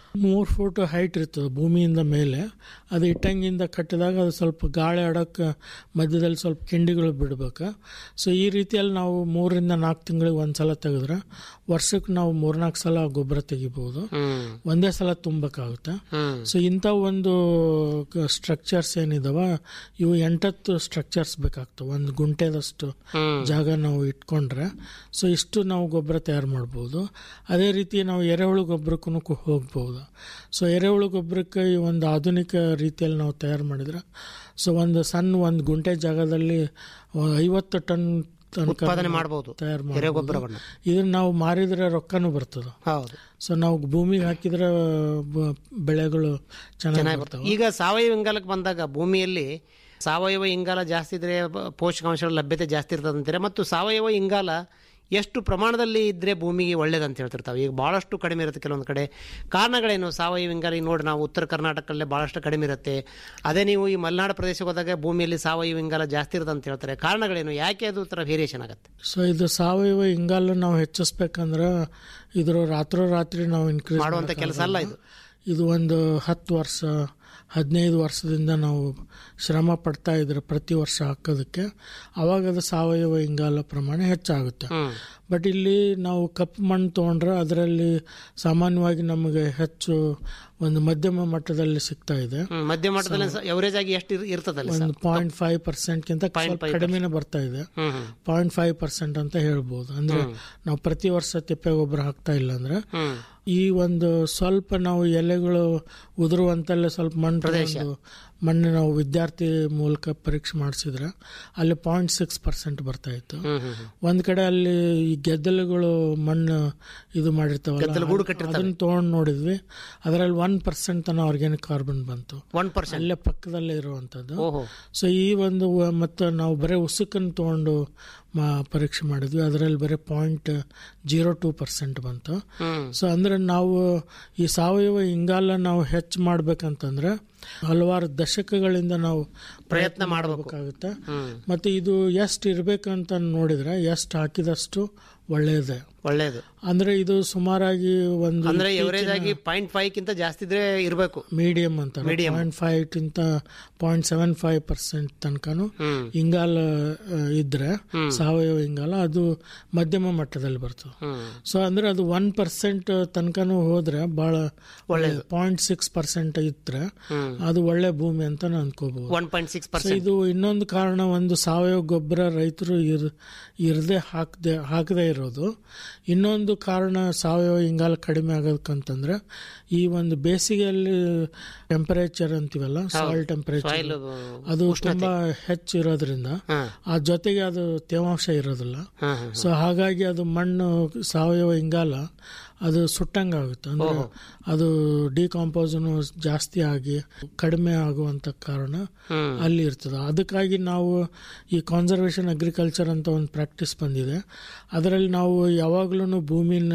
ಮೂರು ಫೂಟ್ ಹೈಟ್ ಇರ್ತದೆ ಭೂಮಿಯಿಂದ ಮೇಲೆ ಅದು ಇಟ್ಟಂಗಿಂದ ಕಟ್ಟಿದಾಗ ಅದು ಸ್ವಲ್ಪ ಗಾಳಿ ಆಡೋಕ್ಕೆ ಮಧ್ಯದಲ್ಲಿ ಸ್ವಲ್ಪ ಕಿಂಡಿಗಳು ಬಿಡ್ಬೇಕು ಸೊ ಈ ರೀತಿಯಲ್ಲಿ ನಾವು ಮೂರರಿಂದ ನಾಲ್ಕು ತಿಂಗಳಿಗೆ ಒಂದ್ಸಲ ತೆಗೆದ್ರೆ ವರ್ಷಕ್ಕೆ ನಾವು ಮೂರ್ನಾಲ್ಕು ಸಲ ಗೊಬ್ಬರ ತೆಗಿಬಹುದು ಒಂದೇ ಸಲ ತುಂಬಬೇಕಾಗುತ್ತೆ ಸೊ ಇಂಥ ಒಂದು ಸ್ಟ್ರಕ್ಚರ್ಸ್ ಏನಿದಾವ ಇವು ಎಂಟತ್ತು ಸ್ಟ್ರಕ್ಚರ್ಸ್ ಬೇಕಾಗ್ತವೆ ಒಂದು ಗುಂಟೆದಷ್ಟು ಜಾಗ ನಾವು ಇಟ್ಕೊಂಡ್ರೆ ಸೊ ಇಷ್ಟು ನಾವು ಗೊಬ್ಬರ ತಯಾರು ಮಾಡ್ಬೋದು ಅದೇ ರೀತಿ ನಾವು ಎರೆಹುಳು ಗೊಬ್ಬರಕ್ಕೂ ಹೋಗ್ಬೋದು ಸೊ ಎರೆಹುಳು ಗೊಬ್ಬರಕ್ಕೆ ಈ ಒಂದು ಆಧುನಿಕ ರೀತಿಯಲ್ಲಿ ನಾವು ತಯಾರು ಮಾಡಿದ್ರೆ ಸೊ ಒಂದು ಸಣ್ಣ ಒಂದು ಗುಂಟೆ ಜಾಗದಲ್ಲಿ ಐವತ್ತು ಟನ್ ತನಕ ಉತ್ಪಾದನೆ ಮಾಡ್ಬೋದು. ತಯಾರು ಎರೆಗೊಬ್ಬರವನ್ನ. ಇದನ್ನ ನಾವು ಮಾರಿದ್ರೆ ರೊಕ್ಕನೂ ಬರ್ತದೆ ಹೌದು ಸೊ ನಾವು ಭೂಮಿಗೆ ಹಾಕಿದ್ರೆ ಬ- ಬೆಳೆಗಳು ಚೆನ್ನಾಗಿ ಚೆನ್ನಾಗಿ ಬರ್ತವೆ ಬರ್ತವೆ ಈಗ ಸಾವಯವ ಇಂಗಾಲಕ್ಕೆ ಬಂದಾಗ ಭೂಮಿಯಲ್ಲಿ ಸಾವಯವ ಇಂಗಾಲ ಜಾಸ್ತಿ ಇದ್ರೆ ಬ- ಪೋಷಕಾಂಶಗಳ ಲಭ್ಯತೆ ಜಾಸ್ತಿ ಇರ್ತದೆ ಅಂತಾರೆ ಮತ್ತು ಸಾವಯವ ಇಂಗಾಲ ಎಷ್ಟು ಪ್ರಮಾಣದಲ್ಲಿ ಇದ್ರೆ ಭೂಮಿಗೆ ಒಳ್ಳೇದಂತ ಹೇಳ್ತಿರ್ತಾವೆ ಈಗ ಬಹಳಷ್ಟು ಕಡಿಮೆ ಇರುತ್ತೆ ಕೆಲವೊಂದು ಕಡೆ ಕಾರಣಗಳೇನು ಸಾವಯವ ಇಂಗಾಲ ಈಗ ನೋಡಿ ನಾವು ಉತ್ತರ ಕರ್ನಾಟಕದಲ್ಲೇ ಬಹಳಷ್ಟು ಕಡಿಮೆ ಇರುತ್ತೆ ಅದೇ ನೀವು ಈ ಮಲೆನಾಡು ಪ್ರದೇಶಕ್ಕೆ ಹೋದಾಗ ಭೂಮಿಯಲ್ಲಿ ಸಾವಯವ ಇಂಗಾಲ ಜಾಸ್ತಿ ಇರುತ್ತೆ ಅಂತ ಹೇಳ್ತಾರೆ ಕಾರಣಗಳೇನು ಯಾಕೆ ಅದು ಥರ ವೇರಿಯೇಷನ್ ಆಗುತ್ತೆ ಸೊ ಇದು ಸಾವಯವ ಇಂಗಾಲ ನಾವು ಹೆಚ್ಚಿಸ್ಬೇಕಂದ್ರೆ ಇದ್ರ ರಾತ್ರೋರಾತ್ರಿ ನಾವು ಇನ್ಕ್ರೀಸ್ ಮಾಡುವಂಥ ಕೆಲಸ ಅಲ್ಲ ಇದು. ಇದು ಒಂದು ಹತ್ತು ವರ್ಷ ಹದಿನೈದು ವರ್ಷದಿಂದ ನಾವು ಶ್ರಮ ಪಡ್ತಾ ಇದ್ರೆ ಪ್ರತಿ ವರ್ಷ ಹಾಕೋದಕ್ಕೆ ಅವಾಗ ಅದು ಸಾವಯವ ಇಂಗಾಲ ಪ್ರಮಾಣ ಹೆಚ್ಚಾಗುತ್ತೆ ಬಟ್ ಇಲ್ಲಿ ನಾವು ಕಪ್ಪು ಮಣ್ಣು ತೊಗೊಂಡ್ರೆ ಅದರಲ್ಲಿ ಸಾಮಾನ್ಯವಾಗಿ ನಮಗೆ ಹೆಚ್ಚು ಒಂದು ಮಧ್ಯಮ ಮಟ್ಟದಲ್ಲಿ ಸಿಗ್ತಾ ಇದೆ ಹ್ಮ್, ಮಧ್ಯ ಮಟ್ಟದಲ್ಲಿ ಎವರೇಜ್ ಆಗಿ ಎಷ್ಟು ಇರ್- ಇರ್ತದಲ್ಲಿ ಒಂದು ಸರ್ ಪಾಯಿಂಟ್ ಫೈವ್ ಪರ್ಸೆಂಟ್ಗಿಂತ ಸ್ವಲ್ಪ ಕಡಿಮೆನೇ ಬರ್ತಾ ಇದೆ hmm hmm point five percent ಅಂತ ಹೇಳ್ಬೋದು ಅಂದ್ರೆ ನಾವು ಪ್ರತಿ ವರ್ಷ ತಿಪ್ಪೆ ಗೊಬ್ಬರ ಹಾಕ್ತಾ ಇಲ್ಲ ಅಂದ್ರೆ ಹ್ಮ್ ಈ ಒಂದು ಸ್ವಲ್ಪ ನಾವು ಎಲೆಗಳು ಉದುರುವಂತಲ್ಲೇ ಸ್ವಲ್ಪ ಮಣ್ಣು ತಗೊಂಡು ಮಣ್ಣು ನಾವು ವಿದ್ಯಾರ್ಥಿ ಮೂಲಕ ಪರೀಕ್ಷೆ ಮಾಡಿಸಿದ್ರೆ ಅಲ್ಲಿ ಪಾಯಿಂಟ್ ಸಿಕ್ಸ್ ಪರ್ಸೆಂಟ್ ಬರ್ತಾ ಇತ್ತು ಹ್ಮ್ ಹ್ಮ್ ಹ್ಮ್. ಒಂದ್ ಕಡೆ ಅಲ್ಲಿ ಈ ಗೆದ್ದಲುಗಳು ಮಣ್ಣು ಇದು ಮಾಡಿರ್ತಾವಲ್ಲ ಗೆದ್ದಲುಗೂಡು ಕಟ್ಟಿರ್ತವೆ. ಅದನ್ನ ತಗೊಂಡ್ ನೋಡಿದ್ವಿ ಅದರಲ್ಲಿ ಒನ್ ಪರ್ಸೆಂಟ್ ತನ ಆರ್ಗ್ಯಾನಿಕ್ ಕಾರ್ಬನ್ ಬಂತು ಒನ್ ಪರ್ಸೆಂಟ್ ಅಲ್ಲೇ ಪಕ್ಕದಲ್ಲೇ ಇರುವಂತದ್ದು ಓಹೋ ಸೊ ಈ ಒಂದು ವ- ಮತ್ತು ನಾವು ಬರೀ ಉಸುಕನ್ನು ತಗೊಂಡು ಮಾ ಪರೀಕ್ಷೆ ಮಾಡಿದ್ವಿ ಅದರಲ್ಲಿ ಬರೀ ಪಾಯಿಂಟ್ ಜೀರೋ ಟೂ ಪರ್ಸೆಂಟ್ ಬಂತು ಹ್ಮ್ ಸೊ ಅಂದ್ರೆ ನಾವು ಈ ಸಾವಯವ ಇಂಗಾಲ ನಾವು ಹೆಚ್ಚು ಮಾಡ್ಬೇಕಂತಂದ್ರೆ ಹಲವಾರು ದಶಕಗಳಿಂದ ನಾವು ಪ್ರಯತ್ನ ಮಾಡ್ಬೇಕು. ಮಾಡಬೇಕಾಗುತ್ತೆ ಹ್ಮ್ ಮತ್ತು ಇದು ಎಷ್ಟು ಇರಬೇಕಂತ ನೋಡಿದ್ರೆ ಎಷ್ಟು ಹಾಕಿದಷ್ಟು ಒಳ್ಳೆಯದೇ ಒಳ್ಳೇದು ಅಂದ್ರೆ ಇದು ಸುಮಾರಾಗಿ ಒಂದು ಅಂದ್ರೆ ಎವರೇಜ್ ಆಗಿ ಪಾಯಿಂಟ್ ಫೈವ್ ಕಿಂತ ಜಾಸ್ತಿ ಇದ್ರೆ ಇರಬೇಕು ಮೀಡಿಯಂ ಅಂತ Medium. ಪಾಯಿಂಟ್ ಫೈವ್ ಕಿಂತ ಪಾಯಿಂಟ್ ಸೆವೆನ್ ಫೈವ್ ಪರ್ಸೆಂಟ್ ತನಕನು ಹ್ಮ್ ಇಂಗಾಲ ಆ, ಇದ್ರೆ ಸಾವಯವ ಇಂಗಾಲ ಅದು ಮಧ್ಯಮ ಮಟ್ಟದಲ್ಲಿ ಬರ್ತದೆ ಹ್ಮ್ ಸೊ ಅಂದ್ರೆ ಅದು ಒನ್ ಪರ್ಸೆಂಟ್ ತನಕನೂ ಹೋದ್ರೆ ಬಹಳ ಒಳ್ಳೆಯದು ಪಾಯಿಂಟ್ ಸಿಕ್ಸ್ ಪರ್ಸೆಂಟ್ ಇದ್ರೆ ಹ್ಮ್ ಅದು ಒಳ್ಳೆ ಭೂಮಿ ಅಂತ ಅನ್ಕೋಬಹುದು one point six so percent ಇದು ಇನ್ನೊಂದು ಕಾರಣ ಒಂದು ಸಾವಯವ ಗೊಬ್ಬರ ರೈತರು ಇರ್ ಇರದೆ ಹಾಕದೆ ಹಾಕದೇ ಇರೋದು ಇನ್ನೊಂದು ಕಾರಣ ಸಾವಯವ ಇಂಗಾಲ ಕಡಿಮೆ ಆಗೋದಕ್ಕಂತಂದ್ರೆ ಈ ಒಂದು ಬೇಸಿಗೆಯಲ್ಲಿ ಟೆಂಪರೇಚರ್ ಅಂತೀವಲ್ಲ ಸಾಯಿಲ್ ಟೆಂಪರೇಚರ್ ಸಾಯಿಲ್ ಅದು ತುಂಬಾ ಹೆಚ್ಚು ಇರೋದ್ರಿಂದ ಹಾ ಆ ಜೊತೆಗೆ ಅದು ತೇವಾಂಶ ಇರೋದಿಲ್ಲ ಹಾ ಹಾ ಸೊ ಹಾಗಾಗಿ ಅದು ಮಣ್ಣು ಸಾವಯವ ಇಂಗಾಲ ಅದು ಸುಟ್ಟಂಗಾಗುತ್ತೆ ಅಂದ್ರೆ ಅದು ಡಿಕಾಂಪೋಸನು ಜಾಸ್ತಿ ಆಗಿ ಕಡಿಮೆ ಆಗುವಂತ ಕಾರಣ ಹ್ಮ್ ಅಲ್ಲಿ ಇರ್ತದೆ ಅದಕ್ಕಾಗಿ ನಾವು ಈ ಕಾನ್ಸರ್ವೇಷನ್ ಅಗ್ರಿಕಲ್ಚರ್ ಅಂತ ಒಂದು ಪ್ರಾಕ್ಟೀಸ್ ಬಂದಿದೆ ಅದರಲ್ಲಿ ನಾವು ಯಾವಾಗ್ಲೂ ಭೂಮಿನ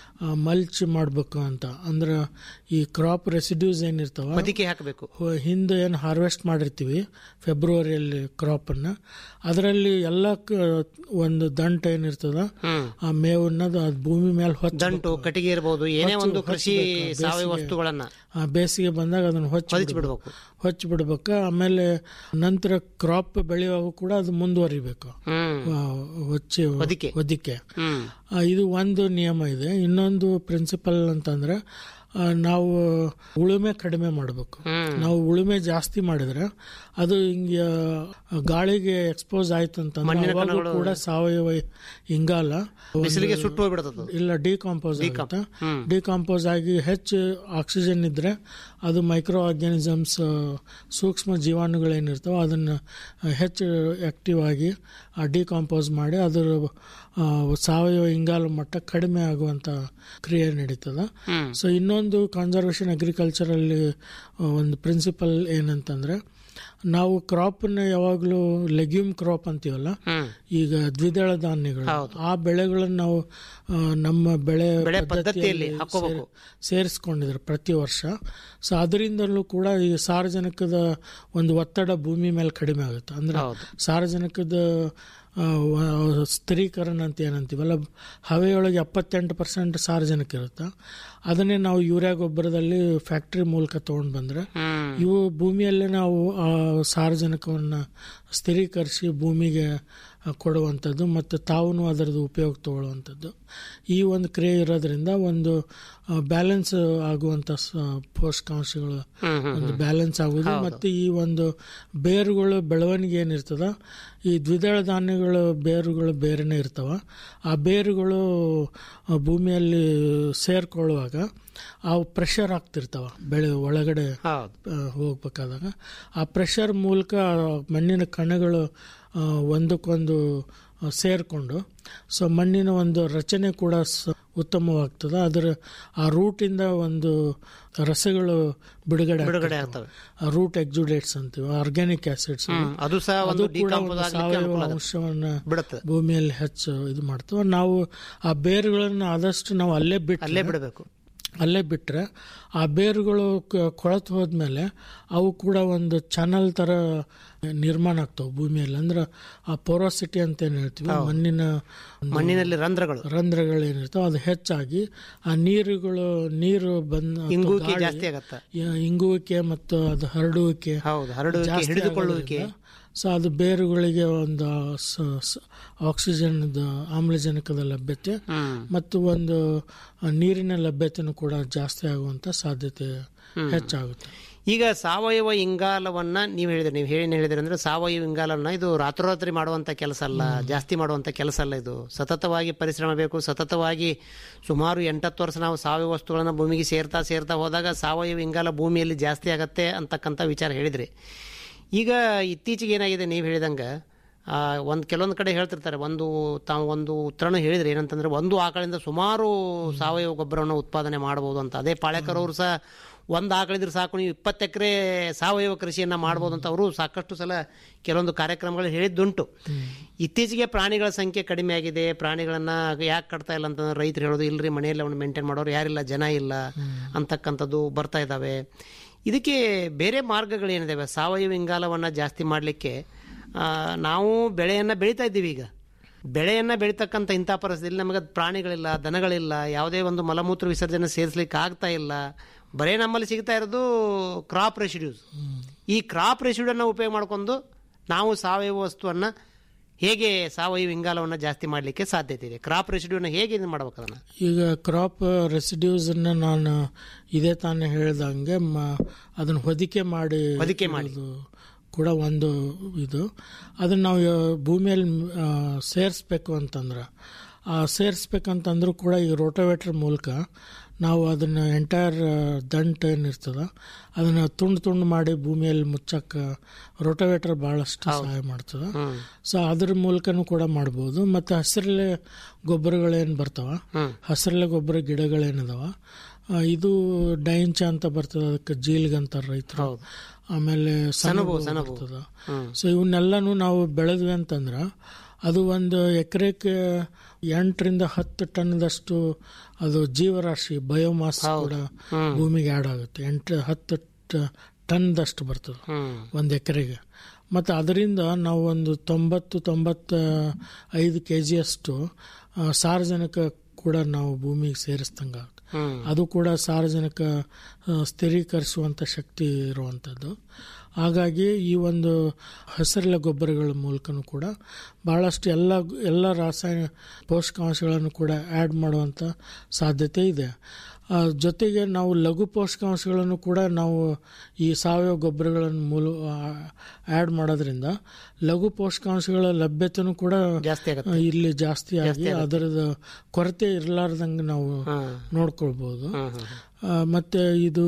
ಮಲ್ಚ್ ಮಾಡಬೇಕು ಅಂತ ಅಂದ್ರೆ ಈ ಕ್ರಾಪ್ ರೆಸಿಡ್ಯೂಸ್ ಏನಿರ್ತಾವ ಬದಿಕೆ ಹಾಕಬೇಕು ಹೊ- ಹಿಂದೆ ಏನು ಹಾರ್ವೆಸ್ಟ್ ಮಾಡಿರ್ತೀವಿ ಫೆಬ್ರವರಿಯಲ್ಲಿ ಕ್ರಾಪ್ ಅನ್ನ ಅದರಲ್ಲಿ ಎಲ್ಲ ಕ- ಒಂದು ದಂಟ ಏನಿರ್ತದ ಹ್ಮ್ ಆ ಮೇವನ್ನದು ಅದು ಭೂಮಿ ಮೇಲೆ ಹೊಚ್ಚ ದಂಟು ಕಟ್ಟಿಗೆ ಇರಬಹುದು ಏನೇ ಒಂದು ಕೃಷಿ ಹಚ್ಚಬೇಕು, ಸಾವಯವ ಬೇಸಿಗೆ. ವಸ್ತುಗಳನ್ನ ಆ ಬೇಸಿಗೆ ಬಂದಾಗ ಅದನ್ನ ಹೊಚ್ಚ ಹೊಲಿಸಿ ಬಿಡ್ಬೇಕು ಹೊಚ್ಚಿ ಬಿಡ್ಬೇಕು ಆಮೇಲೆ ನಂತರ ಕ್ರಾಪ್ ಬೆಳೆಯುವಾಗ ಕೂಡ ಅದು ಮುಂದುವರಿಬೇಕು ಹ್ಮ್ ಆ, ಹೊಚ್ಚಿ ಹೊದಿಕೆ. ಹೊದಿಕೆ ಹ್ಮ್ ಆ, ಇದು ಒಂದು ನಿಯಮ ಇದೆ ಇನ್ನೊಂದು ಪ್ರಿನ್ಸಿಪಲ್ ಅಂತಂದ್ರೆ ಆ, ನಾವು ಉಳುಮೆ ಕಡಿಮೆ ಮಾಡಬೇಕು ಹ್ಮ್ ನಾವು ಉಳುಮೆ ಜಾಸ್ತಿ ಮಾಡಿದ್ರೆ ಅದು ಹಿಂಗೆ ಆ, ಗಾಳಿಗೆ ಎಕ್ಸ್ಪೋಸ್ ಆಯ್ತು ಅಂತಂದ್ರೆ ಮಣ್ಣಿನ ಅವಾಗೂ ಕಣಗಳು- ಕೂಡ ಸಾವಯವ ಇಂಗಾಲ ಒಂದು- ಬಿಸಿಲಿಗೆ ಸುಟ್ಟು ಹೋಗ್ಬಿಡುತ್ತೆ ಇಲ್ಲ ಡಿಕಾಂಪೋಸ್ ಆಗುತ್ತೆ ಹ್ಮ್. ಡಿಕಾಂಪೋಸ್ ಆಗಿ ಹೆಚ್ಚು ಆಕ್ಸಿಜನ್ ಇದ್ರೆ ಅದು ಮೈಕ್ರೋ ಆರ್ಗ್ಯಾನಿಸಮ್ಸ್ ಸೂಕ್ಷ್ಮ ಜೀವಾಣುಗಳೇನಿರ್ತಾವೆ ಅದನ್ನು ಹೆಚ್ಚು ಆಕ್ಟಿವ್ ಆಗಿ ಡಿಕಾಂಪೋಸ್ ಮಾಡಿ ಅದರ ಆ, ಸಾವಯವ ಇಂಗಾಲ ಮಟ್ಟ ಕಡಿಮೆ ಆಗುವಂತ ಕ್ರಿಯೆ ನಡೀತದೆ ಹ್ಮ್ ಸೊ ಇನ್ನೊಂದು ಕನ್ಸರ್ವೇಷನ್ ಅಗ್ರಿಕಲ್ಚರಲ್ಲಿ ಒಂದು ಪ್ರಿನ್ಸಿಪಲ್ ಏನಂತಂದ್ರೆ ನಾವು ಕ್ರಾಪನ್ನ ಯಾವಾಗಲೂ ಲೆಗ್ಯೂಮ್ ಕ್ರಾಪ್ ಅಂತೀವಲ್ಲ ಈಗ ದ್ವಿದಳ ಧಾನ್ಯಗಳು ಆ ಬೆಳೆಗಳನ್ನು ನಾವು ಆ, ನಮ್ಮ ಬೆಳೆ ಬೆಳೆ ಪದ್ಧತಿಯಲ್ಲಿ ಪದ್ಧತಿಯಲ್ಲಿ ಹಾಕ್ಕೋಬೇಕು. ಸೇರ್- ಸೇರಿಸ್ಕೊಂಡಿದ್ರು ಪ್ರತಿ ವರ್ಷ ಸೊ ಅದರಿಂದಲೂ ಕೂಡ ಈ ಸಾರ್ವಜನಿಕದ ಒಂದು ಒತ್ತಡ ಭೂಮಿ ಮೇಲೆ ಕಡಿಮೆ ಆಗುತ್ತೆ ಅಂದ್ರೆ ಸಾರ್ವಜನಿಕದ ಆ, ವ- ಸ್ಥಿರೀಕರಣ ಅಂತ ಏನಂತೀವಲ್ಲ ಹವೆಯೊಳಗೆ ಎಪ್ಪತ್ತೆಂಟು ಪರ್ಸೆಂಟ್ ಸಾರ್ವಜನಿಕ ಇರುತ್ತೆ ಅದನ್ನೇ ನಾವು ಯೂರಿಯಾ ಗೊಬ್ಬರದಲ್ಲಿ ಫ್ಯಾಕ್ಟ್ರಿ ಮೂಲಕ ತಗೊಂಡು ಬಂದ್ರೆ ಇವು ಭೂಮಿಯಲ್ಲೇ ನಾವು ಆ ಸಾರ್ವಜನಿಕವನ್ನು ಸ್ಥಿರೀಕರಿಸಿ ಭೂಮಿಗೆ ಆ, ಕೊಡುವಂಥದ್ದು ಮತ್ತು ತಾವು ಅದರದ್ದು ಉಪಯೋಗ ತಗೊಳ್ಳುವಂಥದ್ದು ಈ ಒಂದು ಕ್ರಿಯೆ ಇರೋದ್ರಿಂದ ಒಂದು ಬ್ಯಾಲೆನ್ಸ್ ಆಗುವಂಥ ಸ- ಪೋಷಕಾಂಶಗಳು ಒಂದು ಬ್ಯಾಲೆನ್ಸ್ ಆಗುವುದು ಮತ್ತು ಈ ಒಂದು ಬೇರುಗಳು ಬೆಳವಣಿಗೆ ಏನಿರ್ತದ ಈ ದ್ವಿದಳ ಧಾನ್ಯಗಳು ಬೇರುಗಳು ಬೇರೆನೇ ಇರ್ತಾವ ಆ ಬೇರುಗಳು ಆ, ಭೂಮಿಯಲ್ಲಿ ಸೇರ್ಕೊಳ್ಳುವಾಗ ಅವು ಪ್ರೆಷರ್ ಆಗ್ತಿರ್ತಾವ ಬೆಳೆ ಒಳಗಡೆ ಆ, ಹೋಗ್ಬೇಕಾದಾಗ ಆ ಪ್ರೆಷರ್ ಮೂಲಕ ಮಣ್ಣಿನ ಕಣಗಳು ಆ, ಒಂದಕ್ಕೊಂದು ಆ, ಸೇರ್ಕೊಂಡು ಸೊ ಮಣ್ಣಿನ ಒಂದು ರಚನೆ ಕೂಡ ಸ- ಉತ್ತಮವಾಗ್ತದೆ ಅದರ ಆ ರೂಟಿಂದ ಒಂದು ರಸಗಳು ಬಿಡುಗಡೆ ಬಿಡುಗಡೆ ಆಗ್ತಿರ್ತವೆ. ಆ ರೂಟ್ ಎಕ್ಸುಡೇಟ್ಸ್ ಅಂತೀವಿ ಆರ್ಗ್ಯಾನಿಕ್ ಆಸಿಡ್ಸ್ ಹ್ಮ್, ಅದು ಸಹ ಒಂದು decompose ಆಗ್ಲಿಕ್ಕೆ ಸಾವಯವ ಅನುಕೂಲ ಆಗುತ್ತೆ. ಅಂಶವನ್ನ ಬಿಡುತ್ತೆ. ಭೂಮಿಯಲ್ಲಿ ಹೆಚ್ಚು ಇದು ಮಾಡ್ತವೆ ನಾವು ಆ ಬೇರುಗಳನ್ನ ಆದಷ್ಟು ನಾವು ಅಲ್ಲೇ ಬಿಟ್ಟು ಅಲ್ಲೇ ಬಿಡಬೇಕು ಅಲ್ಲೇ ಬಿಟ್ಟರೆ ಆ ಬೇರುಗಳು ಕ- ಕೊಳೆತು ಹೋದ್ಮೇಲೆ ಅವು ಕೂಡ ಒಂದು ಚಾನಲ್ ಥರ ನಿರ್ಮಾಣ ಆಗ್ತಾವೆ ಭೂಮಿಯಲ್ಲಿ ಅಂದ್ರೆ ಆ ಪೊರೋಸಿಟಿ ಅಂತ ಏನು ಹೇಳ್ತೀವಿ ಹೌದು. ಮಣ್ಣಿನ ಒಂದು ಮಣ್ಣಿನಲ್ಲಿ ರಂಧ್ರಗಳು ರಂಧ್ರಗಳು ಏನಿರ್ತಾವೆ ಅದು ಹೆಚ್ಚಾಗಿ ಆ ನೀರುಗಳು ನೀರು ಬಂದ ಅಥವಾ ಇಂಗುವಿಕೆ ಗಾಳಿ, ಜಾಸ್ತಿ ಆಗತ್ತೆ. ಯ- ಇಂಗುವಿಕೆ ಮತ್ತು ಅದು ಹರಡುವಿಕೆ ಹೌದು, ಹರಡುವಿಕೆ, ಜಾಸ್ತಿ ಹಿಡಿದುಕೊಳ್ಳುವಿಕೆ. ಆಗೋದ್ರಿಂದ ಸೊ ಅದು ಬೇರುಗಳಿಗೆ ಒಂದು ಸ- ಸ- ಆಕ್ಸಿಜನ್ದ ಆಮ್ಲಜನಕದ ಲಭ್ಯತೆ ಮತ್ತು ಒಂದು ಆ, ನೀರಿನ ಲಭ್ಯತೆನೂ ಕೂಡ ಜಾಸ್ತಿ ಆಗುವಂತ ಸಾಧ್ಯತೆ ಹೆಚ್ಚಾಗುತ್ತೆ ಈಗ ಸಾವಯವ ಇಂಗಾಲವನ್ನ ನೀವು ಹೇಳಿದ್ರಿ ನೀವು ಹೇಳಿ ಹೇಳಿದ್ರಿ ಅಂದ್ರೆ ಸಾವಯವ ಇಂಗಾಲವನ್ನ ಇದು ರಾತ್ರೋರಾತ್ರಿ ಮಾಡುವಂತ ಕೆಲಸ ಅಲ್ಲ ಜಾಸ್ತಿ ಮಾಡುವಂತ ಕೆಲಸ ಅಲ್ಲ ಇದು ಸತತವಾಗಿ ಪರಿಶ್ರಮ ಬೇಕು ಸತತವಾಗಿ ಸುಮಾರು ಎಂಟತ್ತು ವರ್ಷ ನಾವು ಸಾವಯವ ವಸ್ತುಗಳನ್ನ ಭೂಮಿಗೆ ಸೇರ್ತಾ ಸೇರ್ತಾ ಹೋದಾಗ ಸಾವಯವ ಇಂಗಾಲ ಭೂಮಿಯಲ್ಲಿ ಜಾಸ್ತಿ ಆಗತ್ತೆ ಅಂತಕ್ಕಂಥ ವಿಚಾರ ಹೇಳಿದ್ರಿ ಈಗ ಇತ್ತೀಚೆಗೆ ಏನಾಗಿದೆ ನೀವು ಹೇಳಿದಂಗೆ ಒಂದು ಕೆಲವೊಂದು ಕಡೆ ಹೇಳ್ತಿರ್ತಾರೆ ಒಂದು ತಾವು ಒಂದು ಉತ್ತರನೂ ಹೇಳಿದ್ರೆ ಏನಂತಂದ್ರೆ ಒಂದು ಆಕಳಿಂದ ಸುಮಾರು ಸಾವಯವ ಗೊಬ್ಬರವನ್ನು ಉತ್ಪಾದನೆ ಮಾಡಬಹುದು ಅಂತ ಅದೇ ಪಾಳೆಕರ್ ಅವರು ಸಹ ಒಂದು ಆಕಳಿದ್ರೆ ಸಾಕು ನೀವು ಇಪ್ಪತ್ತು ಎಕರೆ ಸಾವಯವ ಕೃಷಿಯನ್ನು ಮಾಡ್ಬೋದು ಅಂತ ಅವರು ಸಾಕಷ್ಟು ಸಲ ಕೆಲವೊಂದು ಕಾರ್ಯಕ್ರಮಗಳು ಹೇಳಿದ್ದುಂಟು ಇತ್ತೀಚೆಗೆ ಪ್ರಾಣಿಗಳ ಸಂಖ್ಯೆ ಕಡಿಮೆ ಆಗಿದೆ ಪ್ರಾಣಿಗಳನ್ನು ಯಾಕೆ ಕಟ್ತಾ ಇಲ್ಲ ಅಂತಂದ್ರೆ ರೈತರು ಹೇಳೋದು ಇಲ್ಲರಿ ಮನೆಯಲ್ಲಿ ಅವನು ಮೇಂಟೈನ್ ಮಾಡೋರು ಯಾರಿಲ್ಲ ಜನ ಇಲ್ಲ ಅಂತಕ್ಕಂಥದ್ದು ಬರ್ತಾ ಇದ್ದಾವೆ ಇದಕ್ಕೆ ಬೇರೆ ಮಾರ್ಗಗಳೇನಿದಾವೆ ಸಾವಯವ ಇಂಗಾಲವನ್ನು ಜಾಸ್ತಿ ಮಾಡಲಿಕ್ಕೆ ನಾವು ಬೆಳೆಯನ್ನು ಬೆಳೀತಾ ಇದ್ದೀವಿ ಈಗ ಬೆಳೆಯನ್ನು ಬೆಳೀತಕ್ಕಂಥ ಇಂಥ ಪರಿಸ್ಥಿತಿಯಲ್ಲಿ ನಮಗೆ ಪ್ರಾಣಿಗಳಿಲ್ಲ ದನಗಳಿಲ್ಲ ಯಾವುದೇ ಒಂದು ಮಲಮೂತ್ರ ವಿಸರ್ಜನೆ ಸೇರಿಸ್ಲಿಕ್ಕೆ ಆಗ್ತಾ ಇಲ್ಲ ಬರೀ ನಮ್ಮಲ್ಲಿ ಸಿಗ್ತಾ ಇರೋದು ಕ್ರಾಪ್ ರೆಸಿಡ್ಯೂಸ್ ಈ ಕ್ರಾಪ್ ರೆಸಿಡ್ಯೂನ ಉಪಯೋಗ ಮಾಡ್ಕೊಂಡು ನಾವು ಸಾವಯವ ವಸ್ತುವನ್ನು ಹೇಗೆ ಸಾವಯವ ಇಂಗಾಲವನ್ನು ಜಾಸ್ತಿ ಮಾಡಲಿಕ್ಕೆ ಸಾಧ್ಯತೆ ಇದೆ ಕ್ರಾಪ್ ರೆಸಿಡ್ಯೂನ ಹೇಗೆ ಇದು ಮಾಡ್ಬೇಕು ಅದನ್ನು ಈಗ ಕ್ರಾಪ್ ರೆಸಿಡ್ಯೂಸನ್ನ ನಾನು ಇದೇ ತಾನೇ ಹೇಳ್ದಂಗೆ ಮ- ಅದನ್ನ ಹೊದಿಕೆ ಮಾಡಿ ಹೊದಿಕೆ ಮಾಡಿ. ಇಡೋದು ಕೂಡ ಒಂದು ಇದು ಅದನ್ನ ನಾವು ಯಾ- ಭೂಮಿಯಲ್ಲಿ ಆ, ಸೇರಿಸ್ಬೇಕು ಅಂತಂದ್ರೆ ಆ ಸೇರಿಸ್ಬೇಕಂತಂದ್ರೂ ಕೂಡ ಈ ರೋಟೋವೇಟರ್ ಮೂಲಕ ನಾವು ಅದನ್ನ ಎಂಟೈರ್ ದಂಟ್ ಏನಿರ್ತದ ಅದನ್ನ ತುಂಡು ತುಂಡು ಮಾಡಿ ಭೂಮಿಯಲ್ಲಿ ಮುಚ್ಚಕ್ಕೆ ರೋಟೋವೇಟರ್ ಬಹಳಷ್ಟು ಸಹಾಯ ಮಾಡ್ತದ ಸೊ ಅದ್ರ ಮೂಲಕನೂ ಕೂಡ ಮಾಡ್ಬೋದು ಮತ್ತು ಹಸಿರಲೆ ಗೊಬ್ಬರಗಳೇನು ಬರ್ತಾವ ಹಸಿರಲೆ ಗೊಬ್ಬರ ಗಿಡಗಳೇನಿದಾವ ಆ, ಇದು ಡೈಂಚ ಅಂತ ಬರ್ತದೆ ಅದಕ್ಕೆ ಜೀಲ್ಗ್ ಅಂತಾರೆ ರೈತರು ಆಮೇಲೆ ಸೆಣಬು ಬರ್ತದ ಸೊ ಇವನ್ನೆಲ್ಲನೂ ನಾವು ಬೆಳೆದ್ವಿ ಅಂತಂದ್ರೆ ಅದು ಒಂದು ಎಕರೆಗೆ ಎಂಟರಿಂದ ಹತ್ತು ಟನ್ದಷ್ಟು ಅದು ಜೀವರಾಶಿ ಬಯೋಮಾಸ್ ಕೂಡ ಭೂಮಿಗೆ ಆಡ್ ಆಗುತ್ತೆ ಎಂಟು ಹತ್ತು ಟ- ಟನ್ದಷ್ಟು ಬರ್ತದೆ ಒಂದು ಎಕರೆಗೆ ಮತ್ತು ಅದರಿಂದ ನಾವು ಒಂದು ತೊಂಬತ್ತು ತೊಂಬತ್ತ ಐದು ಕೆ ಜಿಯಷ್ಟು ಆ, ಸಾರಜನಕ ಕೂಡ ನಾವು ಭೂಮಿಗೆ ಸೇರಿಸ್ದಂಗೆ ಆಗುತ್ತೆ ಅದು ಕೂಡ ಸಾರ್ವಜನಿಕ ಆ, ಸ್ಥಿರೀಕರಿಸುವಂಥ ಶಕ್ತಿ ಇರುವಂಥದ್ದು ಹಾಗಾಗಿ ಈ ಒಂದು ಹಸಿರೆಲೆ ಗೊಬ್ಬರಗಳ ಮೂಲಕನೂ ಕೂಡ ಬಹಳಷ್ಟು ಎಲ್ಲ ಎಲ್ಲ ರಾಸಾಯನಿಕ ಪೋಷಕಾಂಶಗಳನ್ನು ಕೂಡ ಆ್ಯಡ್ ಮಾಡುವಂಥ ಸಾಧ್ಯತೆ ಇದೆ ಆ, ಜೊತೆಗೆ ನಾವು ಲಘು ಪೋಷಕಾಂಶಗಳನ್ನು ಕೂಡ ನಾವು ಈ ಸಾವಯವ ಗೊಬ್ಬರಗಳನ್ನು ಮೂಲ ಆ್ಯಡ್ ಮಾಡೋದ್ರಿಂದ ಲಘು ಪೋಷಕಾಂಶಗಳ ಲಭ್ಯತೆನೂ ಕೂಡ ಜಾಸ್ತಿ ಆಗುತ್ತೆ. ಆ, ಇಲ್ಲಿ ಜಾಸ್ತಿ ಆಗಿ ಅದರದ ಕೊರತೆ ಇರಲಾರ್ದಂಗೆ ನಾವು ನೋಡ್ಕೊಳ್ಬೋದು ಆ, ಮತ್ತೆ ಇದು